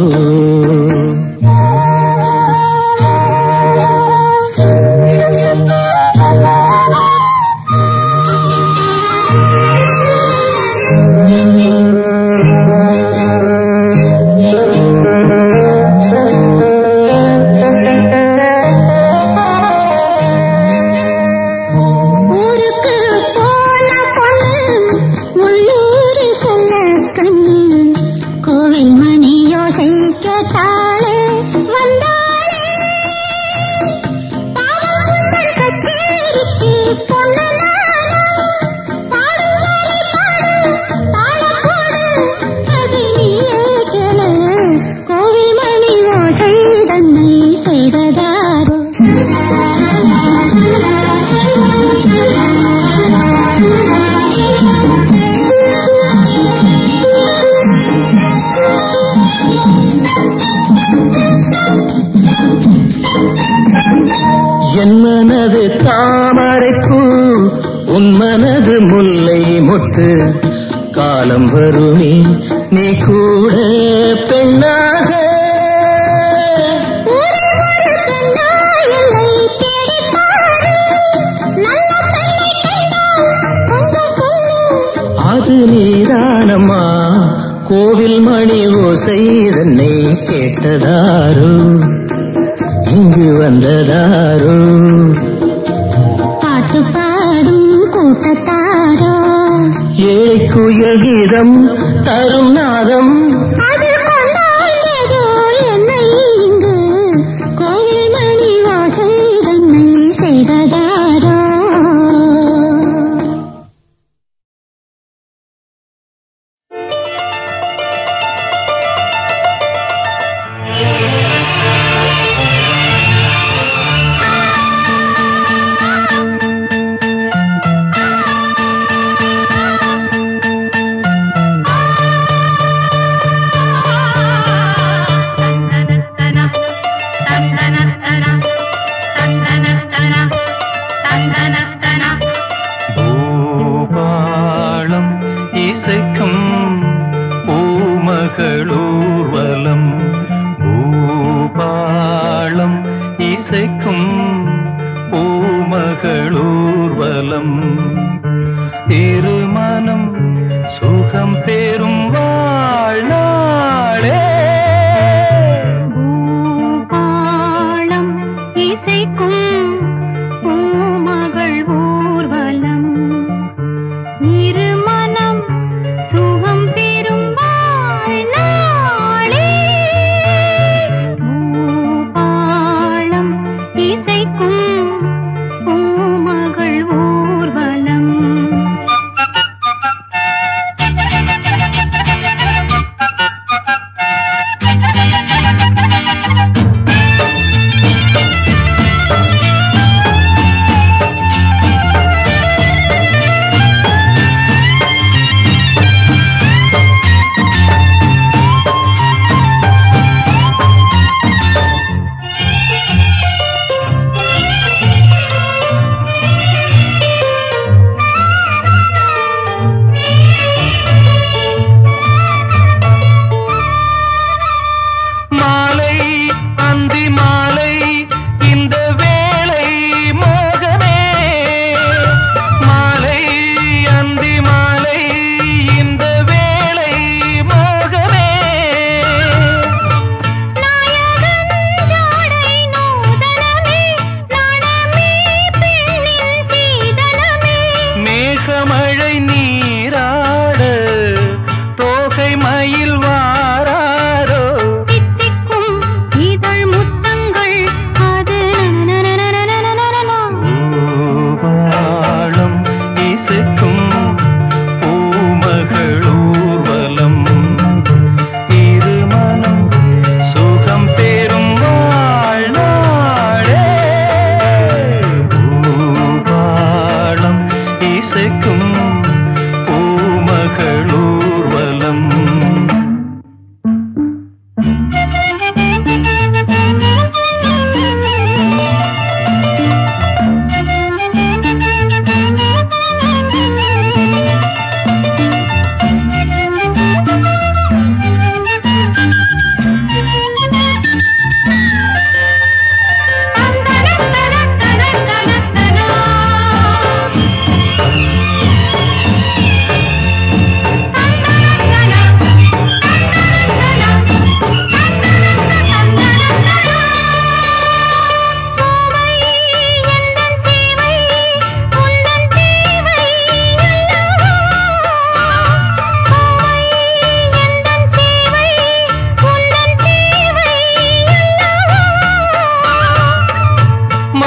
ஊருக்கு போன பொண்ணு உள்ளூர் சொல்ல கண்ணு கோவில் மணி யோசை கேட்டாளே வந்தாளே பாவம் உந்தன் கச்சேரிக்கு பொண்ணு நானா? பாடும் வரை பாடு, தாளம் போடு, அது நீயே கேளு. கோவில் மணி ஓசை தன்னை செய்ததாரோ என் மனது தாமரைப்பூ உன் மனது முல்லை மொட்டு காலம் வருமே நீ கூட பெண்ணாக அது நீதானம்மா கோவில் மணி ஓசை தன்னை கேட்டதாரோ இங்கு வந்ததாரோ பாட்டு பாடும் கூட்டத்தாரோ ஏழை குயில் கீதம் தரும் நாதம் அது கொண்டாடியதோ என்னை இங்கு கோவில் மணி ஓசை தன்னை செய்ததாரோ பூபாளம் இசைக்கும் பூமகளூர்வலம் பூபாளம் இசைக்கும் பூமகளூர்வலம் திருமணம் சுகம் பெறும் வாழ்நாளே பூபாளம் இசைக்கும் பூமகள் ஊர்வலம் இருமனம் சுகம் பெறும் வாழ்நாளே பூபாளம் இசைக்கும் பூமகள் ஊர்வலம்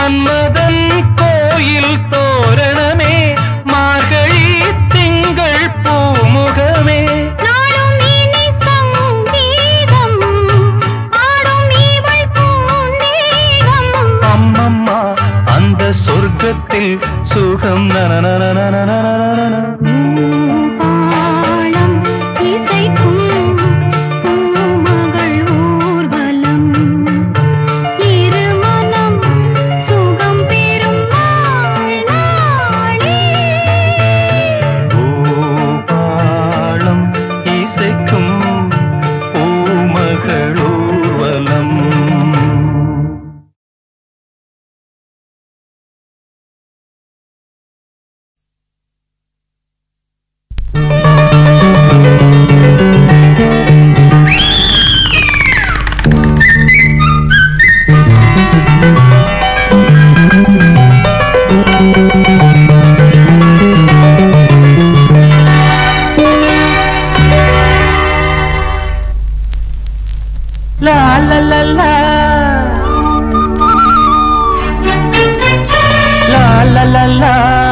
மன்மதன் கோயில் தோரணமே மார்கழி திங்கள் பூமுகமே நாளும் இனி சங்கீதம் ஆடும் இவள் பூந்தேகம் அம்மம்மா அந்த சொர்க்கத்தில் சுகம் நனநனநனநனநனநன. பாலம் இசைக்கும் பூமகள் ஊர்வலம் இருமனம் சுகம் பெறும் நாள் நாளே பூபாளம் இசைக்கும் பூமகளூர்வலம் லா லா லா லா லா லா லா லா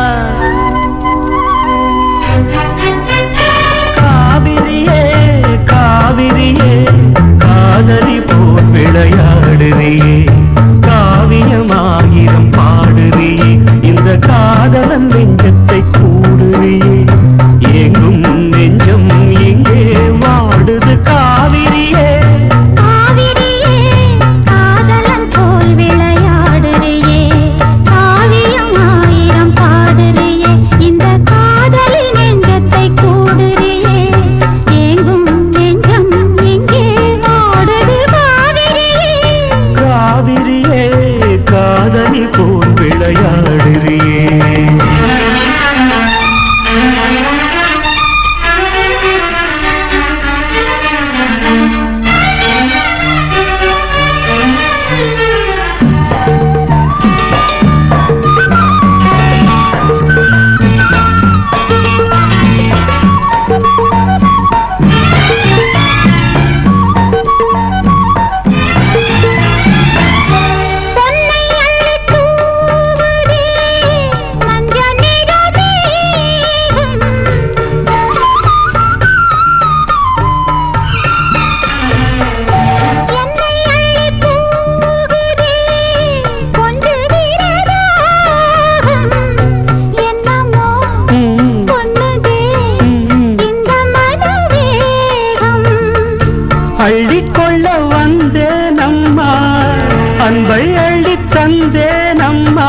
காவிரியே காவிரியே காதலி போல் விளையாடுறியே காவியமாயிரம் பாடுறியே இந்த காதலன் நெஞ்சத்தை கூடுறியே எங்கும் நெஞ்சம் எங்கே வாடுது காவிரியே காவிரியே காதலன் போல் விளையாடுறியே காவியம் ஆயிரம் பாடுறியே இந்த காதலின் நெஞ்சத்தை கூடுறியே ஏங்கும் நெஞ்சம் எங்கே வாடுது காவிரியே காவிரியே காதலி போல் விளையாடுறியே பொன்னை அள்ளித் தூவுதே மஞ்ச நிற மேகம். என்னை அள்ளித் தூவுதே கொஞ்சுகிற தாகம். என்னமோ பொன்னுதே இந்த மனவேகம் அள்ளிக்கொள்ள வந்தேன் அம்மா அன்பை அள்ளி தந்தேன் அம்மா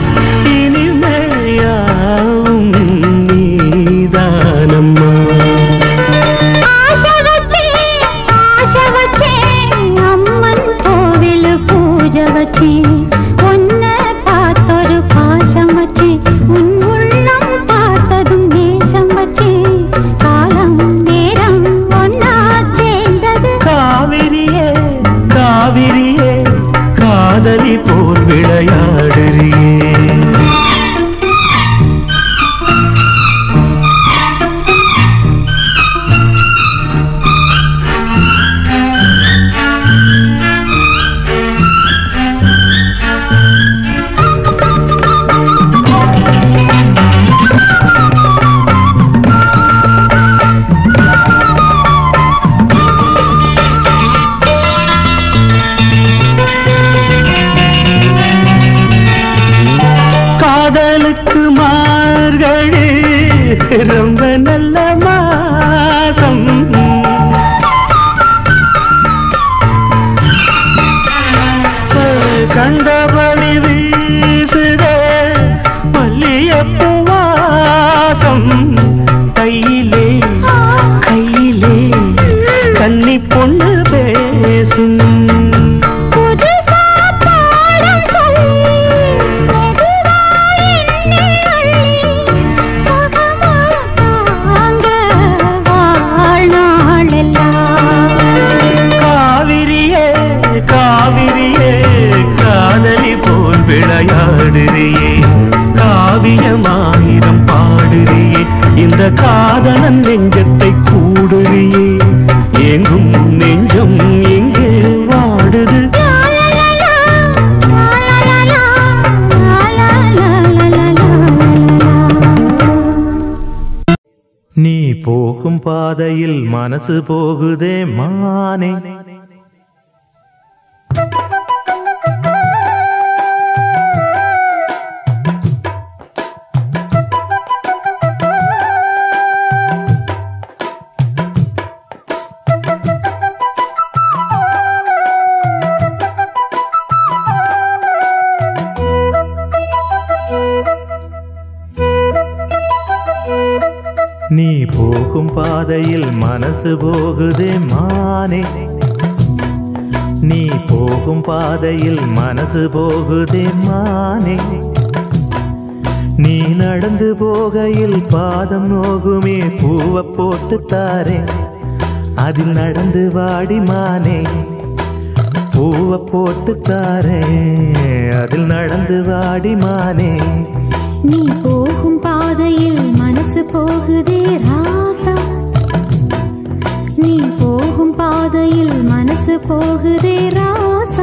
இனிமையாவும் நீதானம்மா ஆசை வச்சே ஆசை வச்சே அம்மன் கோவில் பூஜை வச்சே உன்னை பார்த்தொரு பாசம் வச்சே உன் உள்ளம் பார்த்ததும் நேசம் வச்சே காலம் நேரம் ஒன்னா சேர்ந்தது காவிரியே காவிரியே காதலி போல் விளையாடுறியே காதலுக்கு மார்கழி ரொம்ப நல்ல மாசம் கண்டபடி வீசுத மல்லியப்பூ வாசம் கையிலே கையிலே கன்னி பொண்ணு பேசும் புதுசா பாடம் சொல்லி மெதுவா என்னை அள்ளி சுகமா தாங்க வாழ்நாளெல்லாம் காவிரியே காவிரியே காதலி போல் விளையாடுறியே காவியமாயிரம் பாடுறியே இந்த காதலன் நெஞ்சத்தை கூடுறியே எங்கும் நெஞ்சம் எங்கே வாடுது லா லா லா லா, லா லா லா லா, போகும் பாதையில் மனசு போகுதே மானே நீ போகும் பாதையில் மனசு போகுதே மானே நீ போகும் பாதையில் மனசு போகுதே மானே நீ நடந்து போகையில் பாதம் நோகுமே பூவ போட்டு தாரே அதில் நடந்து வாடி மானே பூவ போட்டு தாரே அதில் நடந்து வாடி மானே நீ போகும் பாதையில் மனசு போகுதே ராசா நீ போகும் பாதையில் மனசு போகுதே ராசா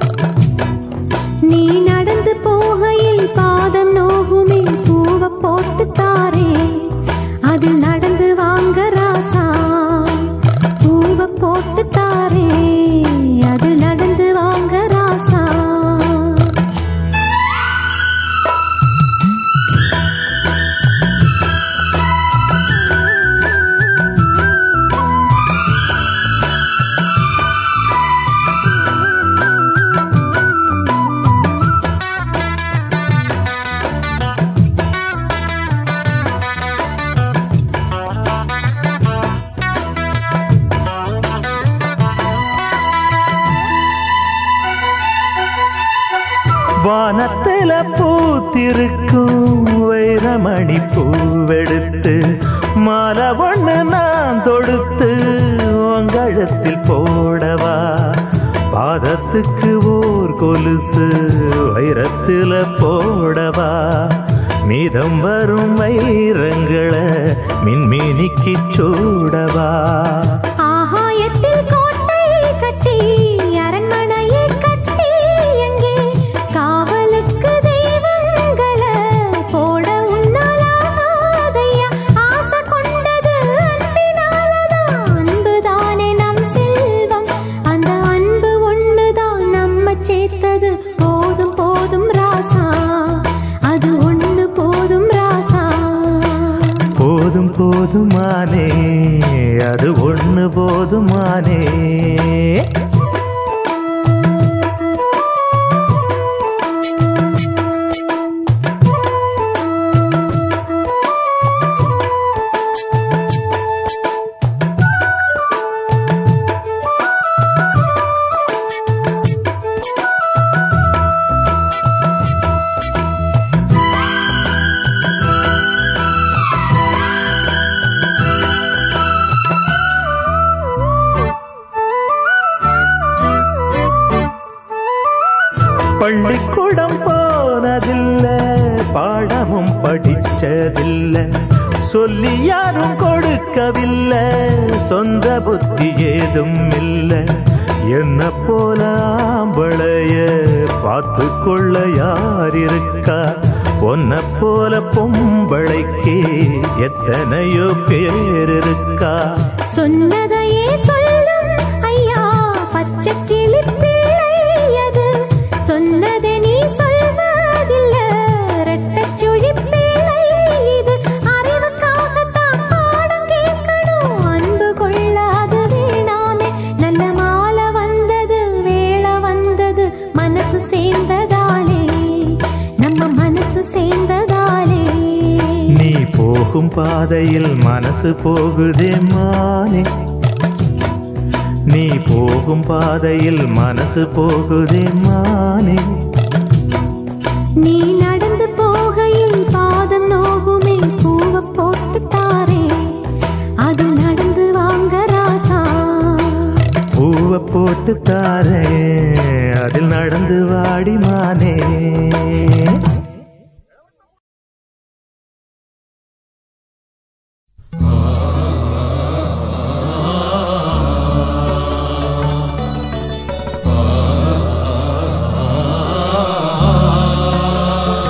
நீ நடந்து போகையில் பாதம் நோகுமே பூவ போட்டு தாரே அதில் நடந்து வாங்க ராசா பூவ போட்டு தாரே அதில் நடந்து வாங்க ராசா வானத்தில பூத்திருக்கும் வைரமணி பூவெடுத்து மாலை ஒண்ணு நான் தொடுத்து உங்கழத்தில் போடவா பாதத்துக்கு ஓர் கொலுசு வைரத்தில போடவா மீதம் வரும் வைரங்களை மின்மினிக்கு சூடவா ஆகாயத்தில் கோட்டை கட்டி அரண்மனையை கட்டி எங்கே காவலுக்கு தெய்வங்களை போட உன்னாலாதையா ஆசை கொண்டது அன்பினாலதான் அன்புதானே நம் செல்வம் அந்த அன்பு ஒண்ணுதான் நம்ம சேர்த்தது போதும் போதும் ராசா அது ஒண்ணு போதும் ராசா போதும் போதுமானே அது ஒண்ணு போதுமானே பள்ளிக்கூடம் போனதில்ல பாடமும் படிச்சதில்ல சொல்லி யாரும் கொடுக்கவில்லை சொந்த புத்தி ஏதும் இல்ல என்ன போல ஆம்பளைய பார்த்து கொள்ள யார் இருக்கா உன்னை போல பொம்பளைக்கு எத்தனையோ பேர் இருக்கா சொன்னதையே சொல்லும் ஐயா பச்சை கிளி பிள்ளை அது சொன்னதை நீ சொல்வதில்ல ரெட்டச் சுழி பிள்ளை இது அறிவுக்காகத்தான் பாடம் கேட்கணும் அன்பு கொள்ளாது வேணாமே நல்ல மாலை வந்தது வேளை வந்தது மனசு சேர்ந்ததாலே நம்ம மனசு சேர்ந்ததாலே நீ போகும் பாதையில் மனசு போகுதே மானே நீ போகும் பாதையில் மனசு போகுதே மானே நீ நடந்து போகையில் பாதம் நோகுமே பூவ போட்டு தாரே அது நடந்து வாங்க ராசா பூவை போட்டு தாரே அதில் நடந்து வாடி மானே ஆ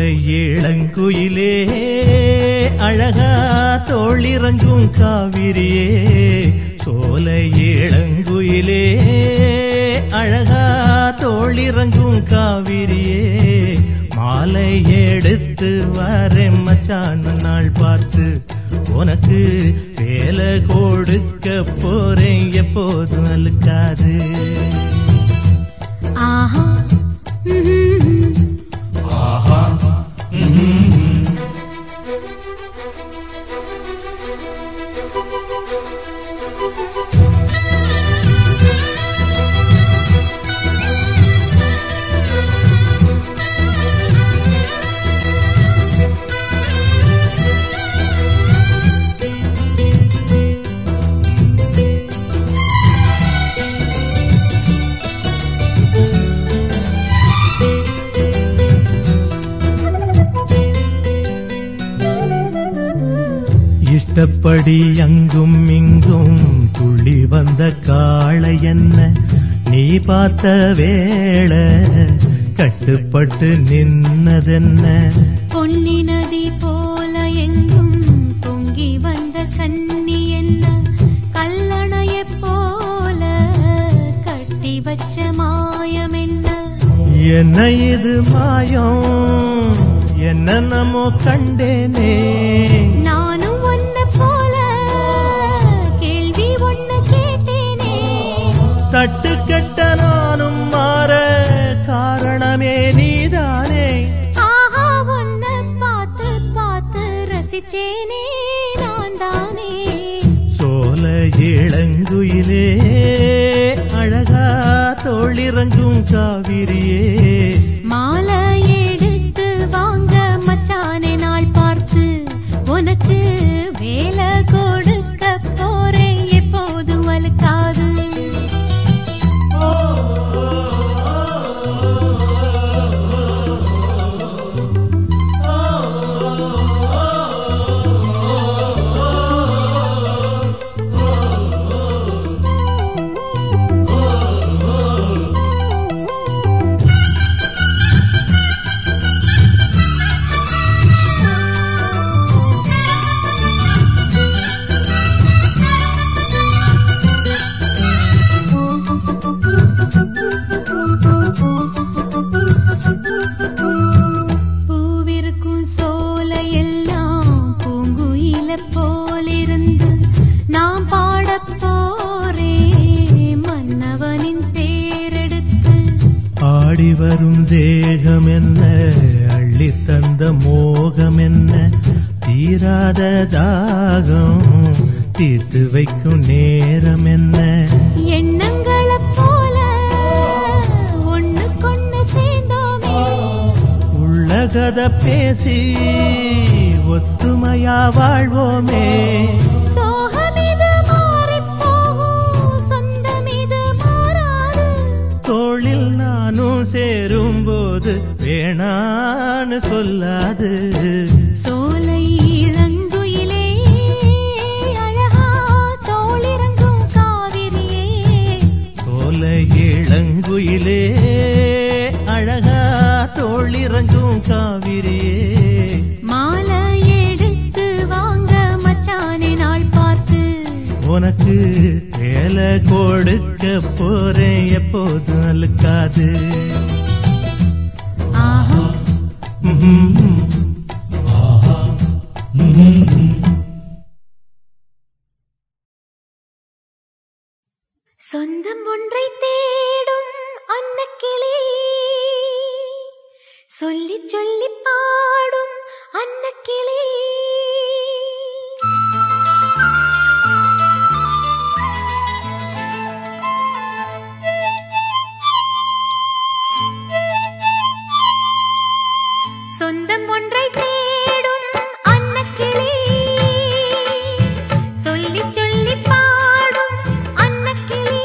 இளங்குயிலே அழகா தோளிறங்கும் காவிரியே சோலை இளங்குயிலே அழகா தோளிறங்கும் காவிரியே மாலை எடுத்து வரேன் மச்சான் நாள் பார்த்து உனக்கு வேலை கொடுக்க போறேன் எப்போதும் அழுக்காது ஆஹா ம்ஹும். இஷ்டப்படி அங்கும் இங்கும் துள்ளி வந்த காளை என்ன நீ பார்த்த வேளை கட்டுப்பட்டு நின்னதென்ன பொன்னி நதி போல எங்கும் பொங்கி வந்த கன்னி என்ன கல்லணையைப் போல கட்டி வச்ச மாயம் என்ன என்ன இது மாயம் என்ன நம்மோ கண்டேனே நானும் ஒன்ன போல கேள்வி ஒண்ணு கேட்டேனே தட்டு கெட்ட நானும் மாற காரணமே நீதானே ஆஹா ஒன்ன பார்த்து பார்த்து ரசிச்சேனே நான் தானே சோல இளங்குயிலே அழகா தோளிறங்கும் காவிரியே மாலை எடுத்து வாங்க மச்சானே நாள் பார்த்து உனக்கு வேலை கொடுக்க போறேன் எப்போதும் அழுக்காது பூவிருக்கும் சோலை எல்லாம் பூங்குயில போலிருந்து நாம் பாடப் போறேன் மன்னவனின் தேரெடுத்து ஆடி வரும் தேகம் என்ன அள்ளி தந்த மோகம் என்ன தீராத தாகம் தீர்த்து வைக்கும் நேரம் என்ன எண்ணங்களைப் போல ஒண்ணுக்கொண்ணு சேர்ந்தோமே உள்ளகத பேசி ஒத்துமையா வாழ்வோமே சோகமிது மாறிப் போகும் சொந்தமிது மாறாது தோளில் நானும் சேரும்போது வேணான்னு சொல்லாது சோலை இளங்குயிலே அழகா தோளிறங்கும் காவிரியே சோல இளங்குயிலே அழகா தோளிறங்கும் காவிரியே மாலை எடுத்து வாங்க மச்சானே நாள் பார்த்து உனக்கு வேலை கொடுக்க போறேன் எப்போதும் அழுக்காது ஆஹா ம்ஹும். சொந்தம் ஒன்றை தேடும் அன்னக்கிளி சொல்லி சொல்லி பாடும் அன்னக்கிளி சொந்தம் ஒன்றை தேடும் அன்னக்கிளி சொல்லி சொல்லி பாடும் அன்னக்கிளி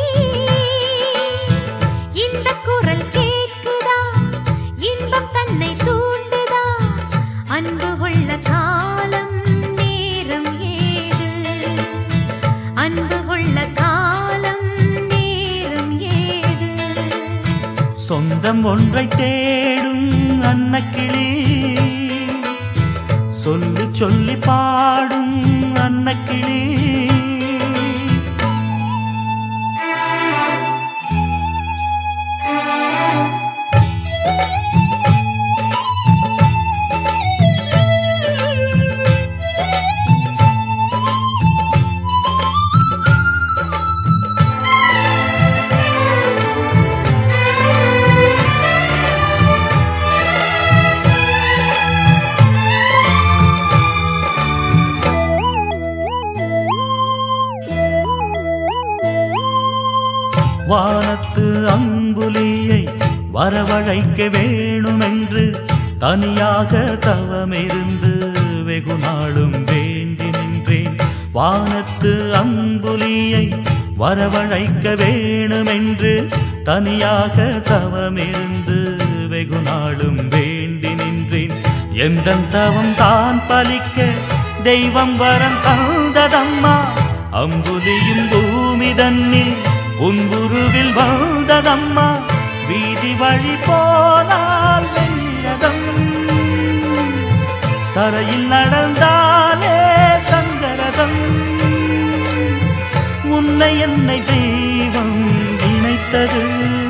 இந்த குரல் கேட்குதா இன்பம் தன்னை தூண்டுதா அன்பு உள்ள காலம் நேரம் ஏது அன்பு உள்ள காலம் நேரம் ஏது சொந்தம் ஒன்றை தேடும் அன்னக்கிளி சொல்லி சொல்லி பாடும் அன்னக்கிளி வானத்து அம்புலியை வரவழைக்க வேணுமென்று தனியாக தவமிருந்து வெகு நாளும் வேண்டி நின்றேன் வானத்து அம்புலியை வரவழைக்க வேணுமென்று தனியாக தவமிருந்து வெகு நாளும் வேண்டி நின்றேன் எந்த தவம் தான் பலிக்க தெய்வம் வரம் தந்ததம்மா அம்புலியும் பூமி தன்னில் உன் குருவில் வந்ததம்மா வீதி வழி போனால் வெண்ணிரதம் தரையில் நடந்தாலே சங்கரதம் உன்னை என்னை தெய்வம் இணைத்தது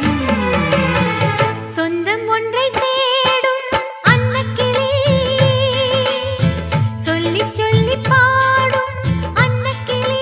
சொந்தம் ஒன்றை தேடும் அன்னக்கிளி சொல்லி சொல்லி பாடும் அன்னக்கிளி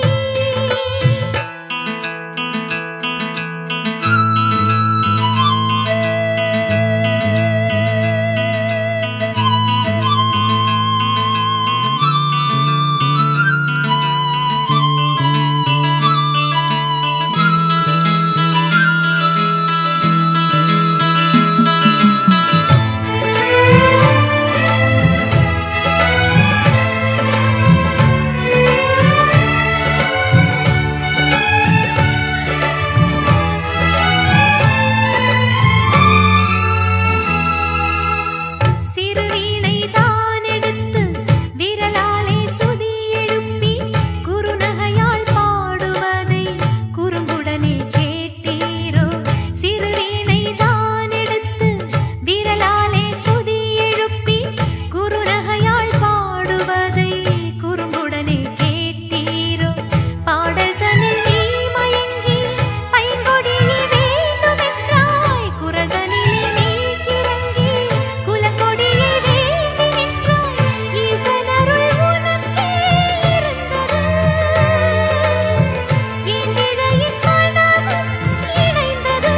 சிறு வீணை தான் எடுத்து விரலாலே சுதி எழுப்பி குறுநகையால் பாடுவதை குறும்புடனே கேட்டீரோ சிறு வீணை தான் எடுத்து விரலாலே சுதி எழுப்பி குறுநகையால் பாடுவதை குறும்புடனே கேட்டீரோ பாடல் தனில் நீ மயங்கி பைங்கொடியே வேண்டுமென்றாய் குரகனிலே நீ கிறங்கி குலக்கொடியே வேண்டி நின்றாய் ஈசனருள் உனக்கே இருந்தது எங்கிழையின் மனமும் இணைந்தது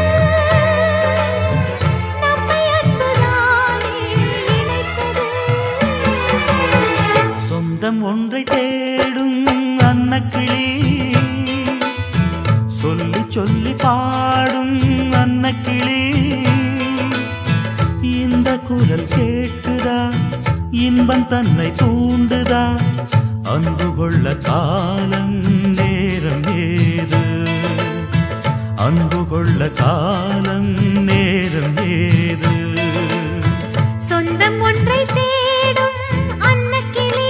நம்மை அன்புதானே இணைத்தது சொந்தம் ஒன்றை தேடும் அன்னக்கிளி சொல்லி சொல்லி பாடும் அன்னக்கிளி இந்த குரல் கேட்டுதா இன்பம் தன்னை தூண்டுதா அன்பு கொள்ள காலம் நேரம் ஏது அன்பு கொள்ள காலம் நேரம் ஏது சொந்தம் ஒன்றை தேடும் அன்னக்கிளி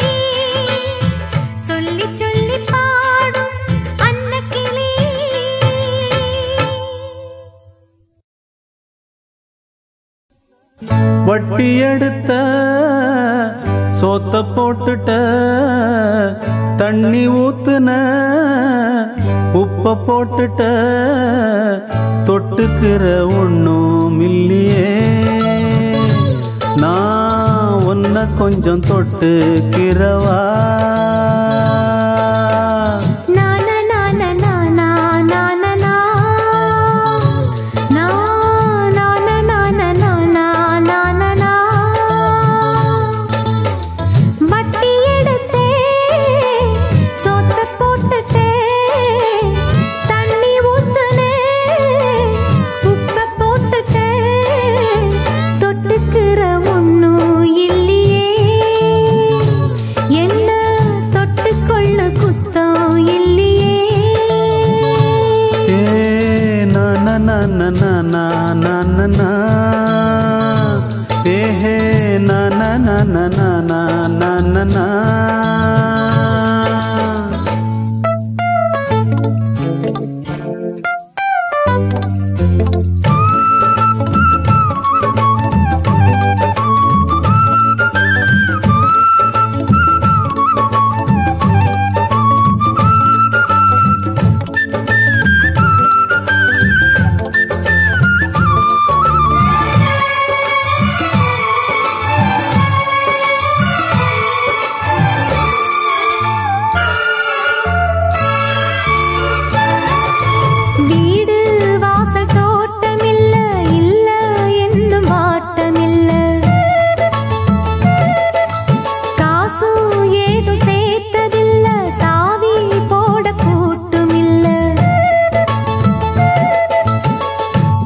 சொல்லி சொல்லி பாடும் அன்னக்கிளி வட்டி எடுத்த சோத்த போட்டுட்ட தண்ணி ஊத்துன உப்ப போட்டுட்ட தொட்டுக்கிற ஒண்ணும் இல்லையே நான் உன்னை கொஞ்சம் தொட்டுக்கிறவா நான நான நானா நான நா நா நான நான நானா நான நா வட்டி எடுத்தே சோத்த போட்டுட்டே தண்ணி ஊத்துனே உப்ப போட்டுட்டே தொட்டுக்கிற ஒண்ணும் இல்லையே என்ன தொட்டுக்கொள்ள குத்தம் இல்லையே ஏ நான நான நானா நான நா ஏ ஹே நான நான நானா நான நா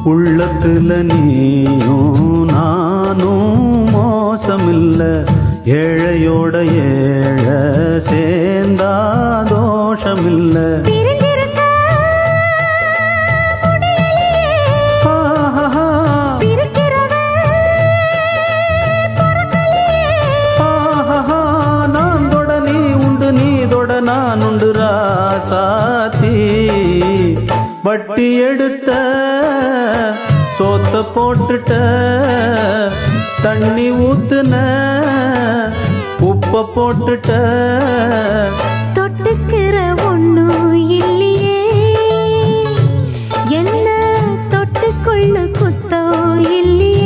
உள்ளத்துல நீயும் நானும் மோசமில்ல ஏழையோட ஏழை சேர்ந்தா தோஷமில்ல பிரிஞ்சிருக்க ஆஹா, பிரிக்கிறவன் ஆஹா, நான் தொட நீ உண்டு நீ தொட நான் உண்டு ராசாத்தி வட்டி எடுத்த சோத்த போட்டுட்ட தண்ணி ஊத்துன உப்ப போட்டுட்ட தொட்டுக்கிற ஒண்ணும் இல்லையே என்ன தொட்டுக்கொள்ள குத்தோ இல்லையே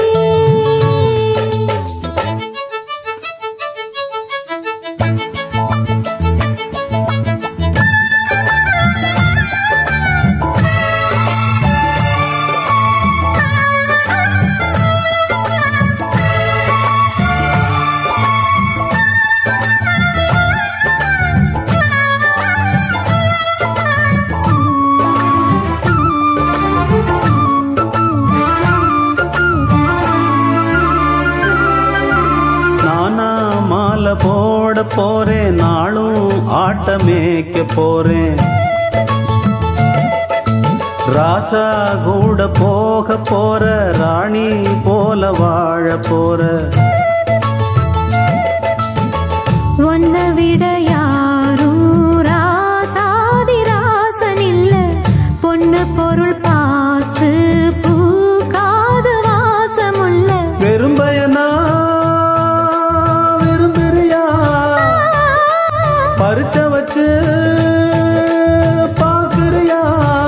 நானா மாலை போட போறேன் நாளும் ஆட்டமேக்க போறேன் ராசா கூட போக போற ராணி போல வாழ போற உன்னை விட யாரும் ராசாதி ராசன் இல்ல பொண்ணு பொருள் பார்த்து பூக்காத வாசமுள்ள வெறும்பயனா விரும்புறியா பறிச்ச வச்சு பாக்குறியா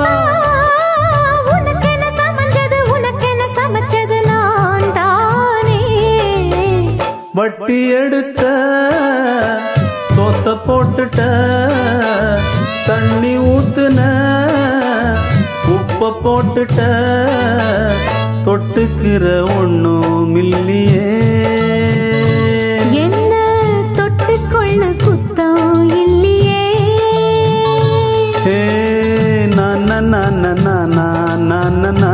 உனக்கென சமைஞ்சது உனக்கென சமைச்சது நான் தானே வட்டி எடுத்த சொத்த போட்டுட்ட தண்ணி ஊத்துன உப்ப போட்டுட்ட தொட்டுக்கிற ஒண்ணும் இல்லையே என்ன தொட்டுக்கொள்ள குத்தம் இல்லையே ஹே நன நன நன நன நா.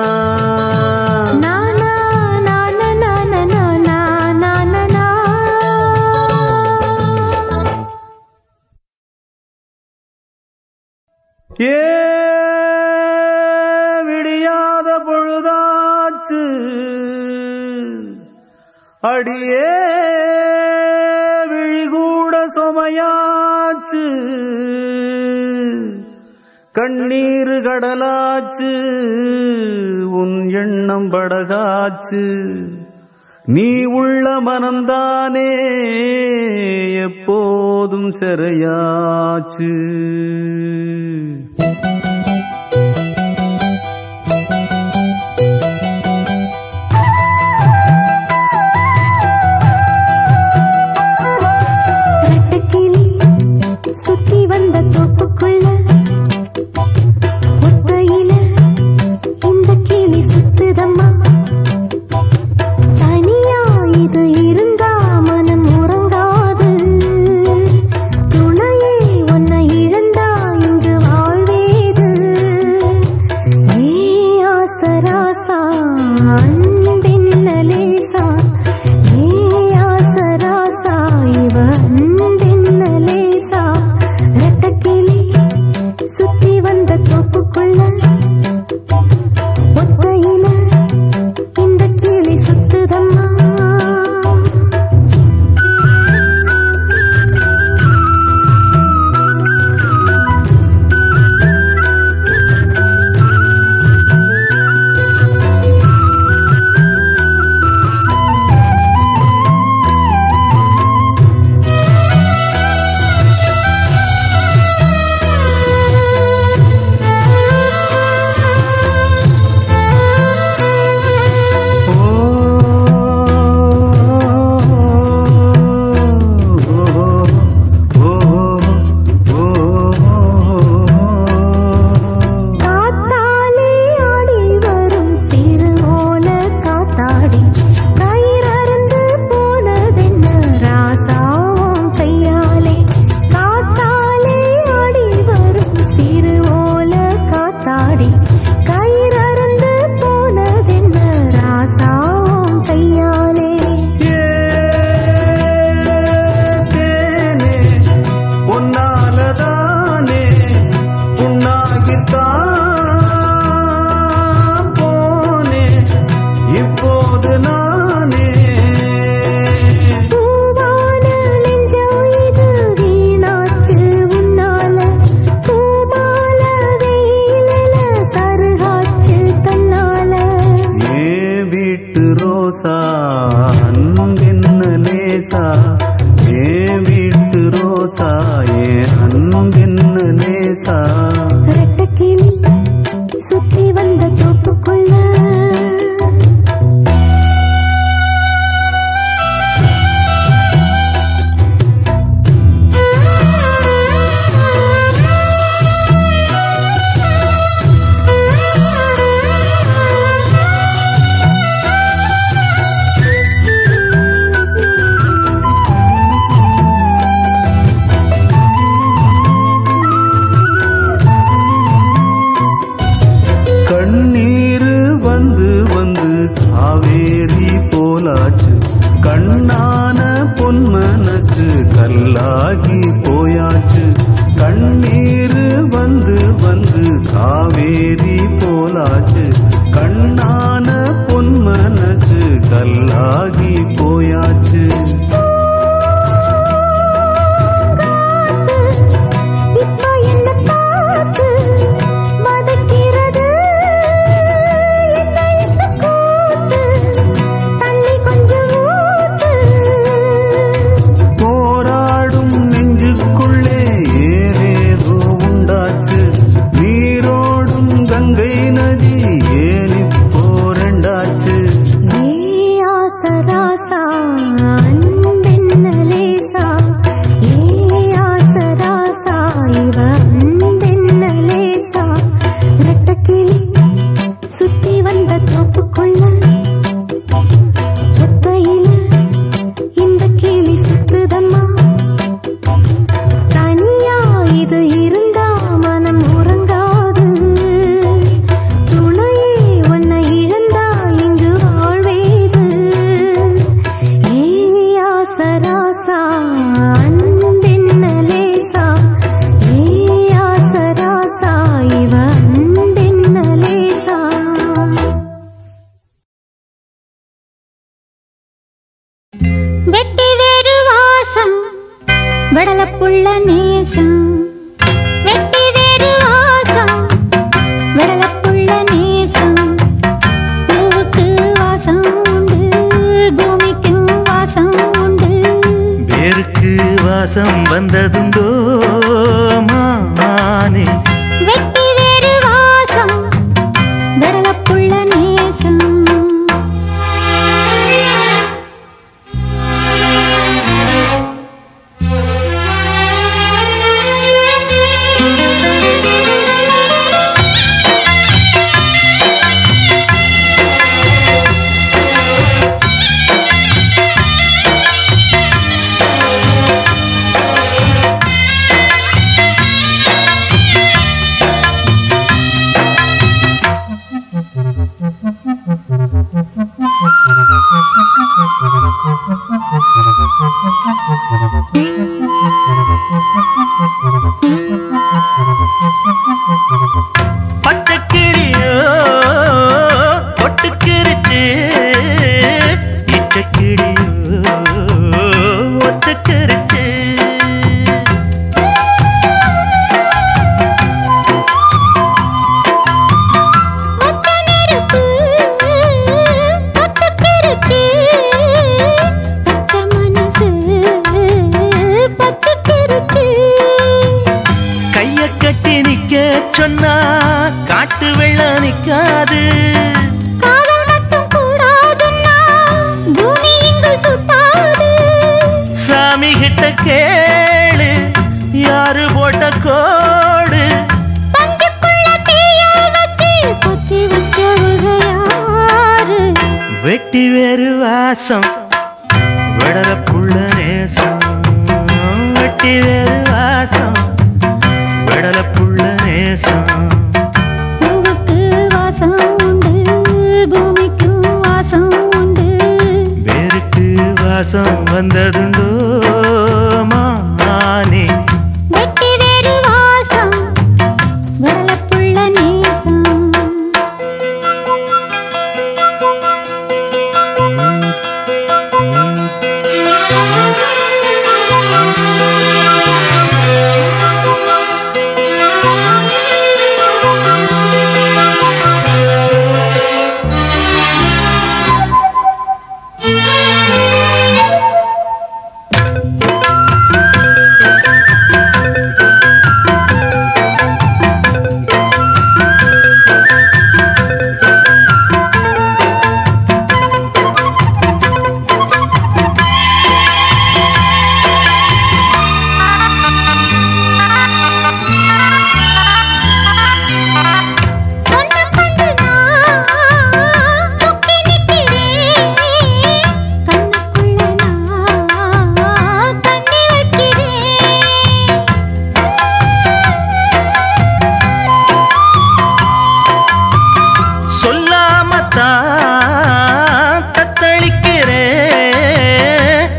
நானா நானா நானா நானா நானா நா. ஏ விடியாத பொழுதாச்சு அடியே விழிகூட சுமையாச்சு கண்ணீர் கடலாச்சு உன் எண்ணம் படகாச்சு நீ உள்ள மனம்தானே எப்போதும் சிறையாச்சு வெட்டுக்கிளி சுத்தி வந்த தோப்புக்குள்ள ஒத்தையில இந்த கிளி சுத்துதம்மா தனியா இது இருந்தா மனம் உறங்காது துணையே உன்னை இழந்தா இங்கு வாழ்வே நேசா ரெட்டக்கிளி சுத்தி வந்த தோப்புக்குள்ள கண்ணீர் வந்து வந்து காவேரி போலாச்சு கண்ணான பொன் மனசு கல்லாகி போயாச்சு கண்ணீர் வந்து வந்து காவேரி போலாச்சு கண்ணான பொன் மனசு கல்லாகி போயாச்சு இப்ப என்ன பார்த்து வதக்கிறது என்ன இந்த கூத்து தண்ணி கொஞ்சம் ஊத்து போராடும் நெஞ்சுக்குள்ளே ஏதேதோ உண்டாச்சு நீரோடும் கங்கை நதி ஏன் இப்போ ரெண்டாச்சு ஏ ஆசராசா அன்பென்ன லேசா ஏ ஆசராசா இவ அன்பென்ன லேசா ரெட்டக்கிளி சுத்தி வந்த தோப்புக்குள்ள சொத்தையில இந்த கிளி சுத்துதம்மா தனியா இது இருந்தா மனம் உறங்காது துணையே உன்னை இழந்தா இங்கு வாழ்வேது ஏ ஆசராசா அன்பென்ன லேசா ஏ ஆசராசா இவ அன்பென்ன லேசா வெட்டி வேறு வாசம் வெடலப்புள்ள நேசம் வெட்டி வேறு வாசம் வெடலப்புள்ள நேசம் பூவுக்கு வாசம் உண்டு பூமிக்கும் வாசம் உண்டு வேருக்கு வாசம் வந்ததுண்டோ மானே வெட்டி வேறு வாசம் வெடலப்புள்ள நேசம் பச்சைக்கிளியோ ஒட்டுக்கிருச்சு இச்சக்கிளியோ ஒத்துக்கிருச்சு மொத்த நெருப்பு பத்துக்கிருச்சு பச்சை மனசு பத்துக்கிருச்சு கைய கட்டி நிக்க சொன்னா காட்டு வெள்ளம் நிக்காது காதல் மட்டும் கூடாதுன்னா பூமி இங்கு சுத்தாது சாமி கிட்ட கேளு யாரு போட்ட கோடு பஞ்சுக்குள்ள தீய வச்சு குத்தி வச்சவங்க யாரு வெட்டி வேறு வாசம் விடல புள்ள நேசம் வெட்டி வேறு வாசம் விடல புள்ள நேசம் பூவுக்கு வாசம் உண்டு பூமிக்கும் வாசம் உண்டு வேருக்கு வாசம் வந்ததுண்டோ மானே வெட்டி வேறு வாசம் வெடலப்புள்ள நேசம் சொல்லாமத்தான் தத்தளிக்கிறேன்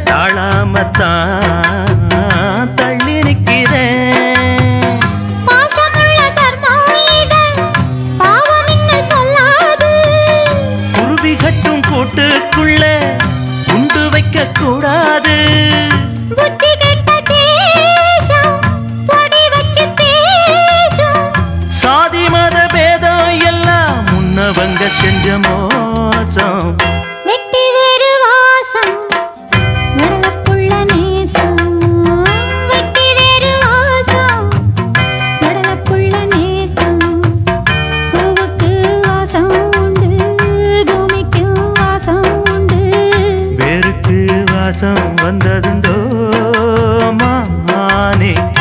தாழாமத்தான் தள்ளி நிற்கிறேன் பாசமுள்ள தர்மம் இது பாவம் என்ன சொல்லாது குருவி கட்டும் கூட்டுக்குள்ள குண்டு வைக்க கூடாது புத்தி கெட்ட தேசம் பொடி வச்சு பேசும் சாதி மத பேதம் எல்லாம் முன்னவங்க செஞ்ச மோசம் வெட்டி வேறு வாசம் உடலப்புள்ள நேசம் வெட்டி வேறு வாசம் உடலப்புள்ள நேசம் பூவுக்கு வாசம் உண்டு பூமிக்கு வாசம் உண்டு வேருக்கு வாசம் வந்ததுண்டோ மானே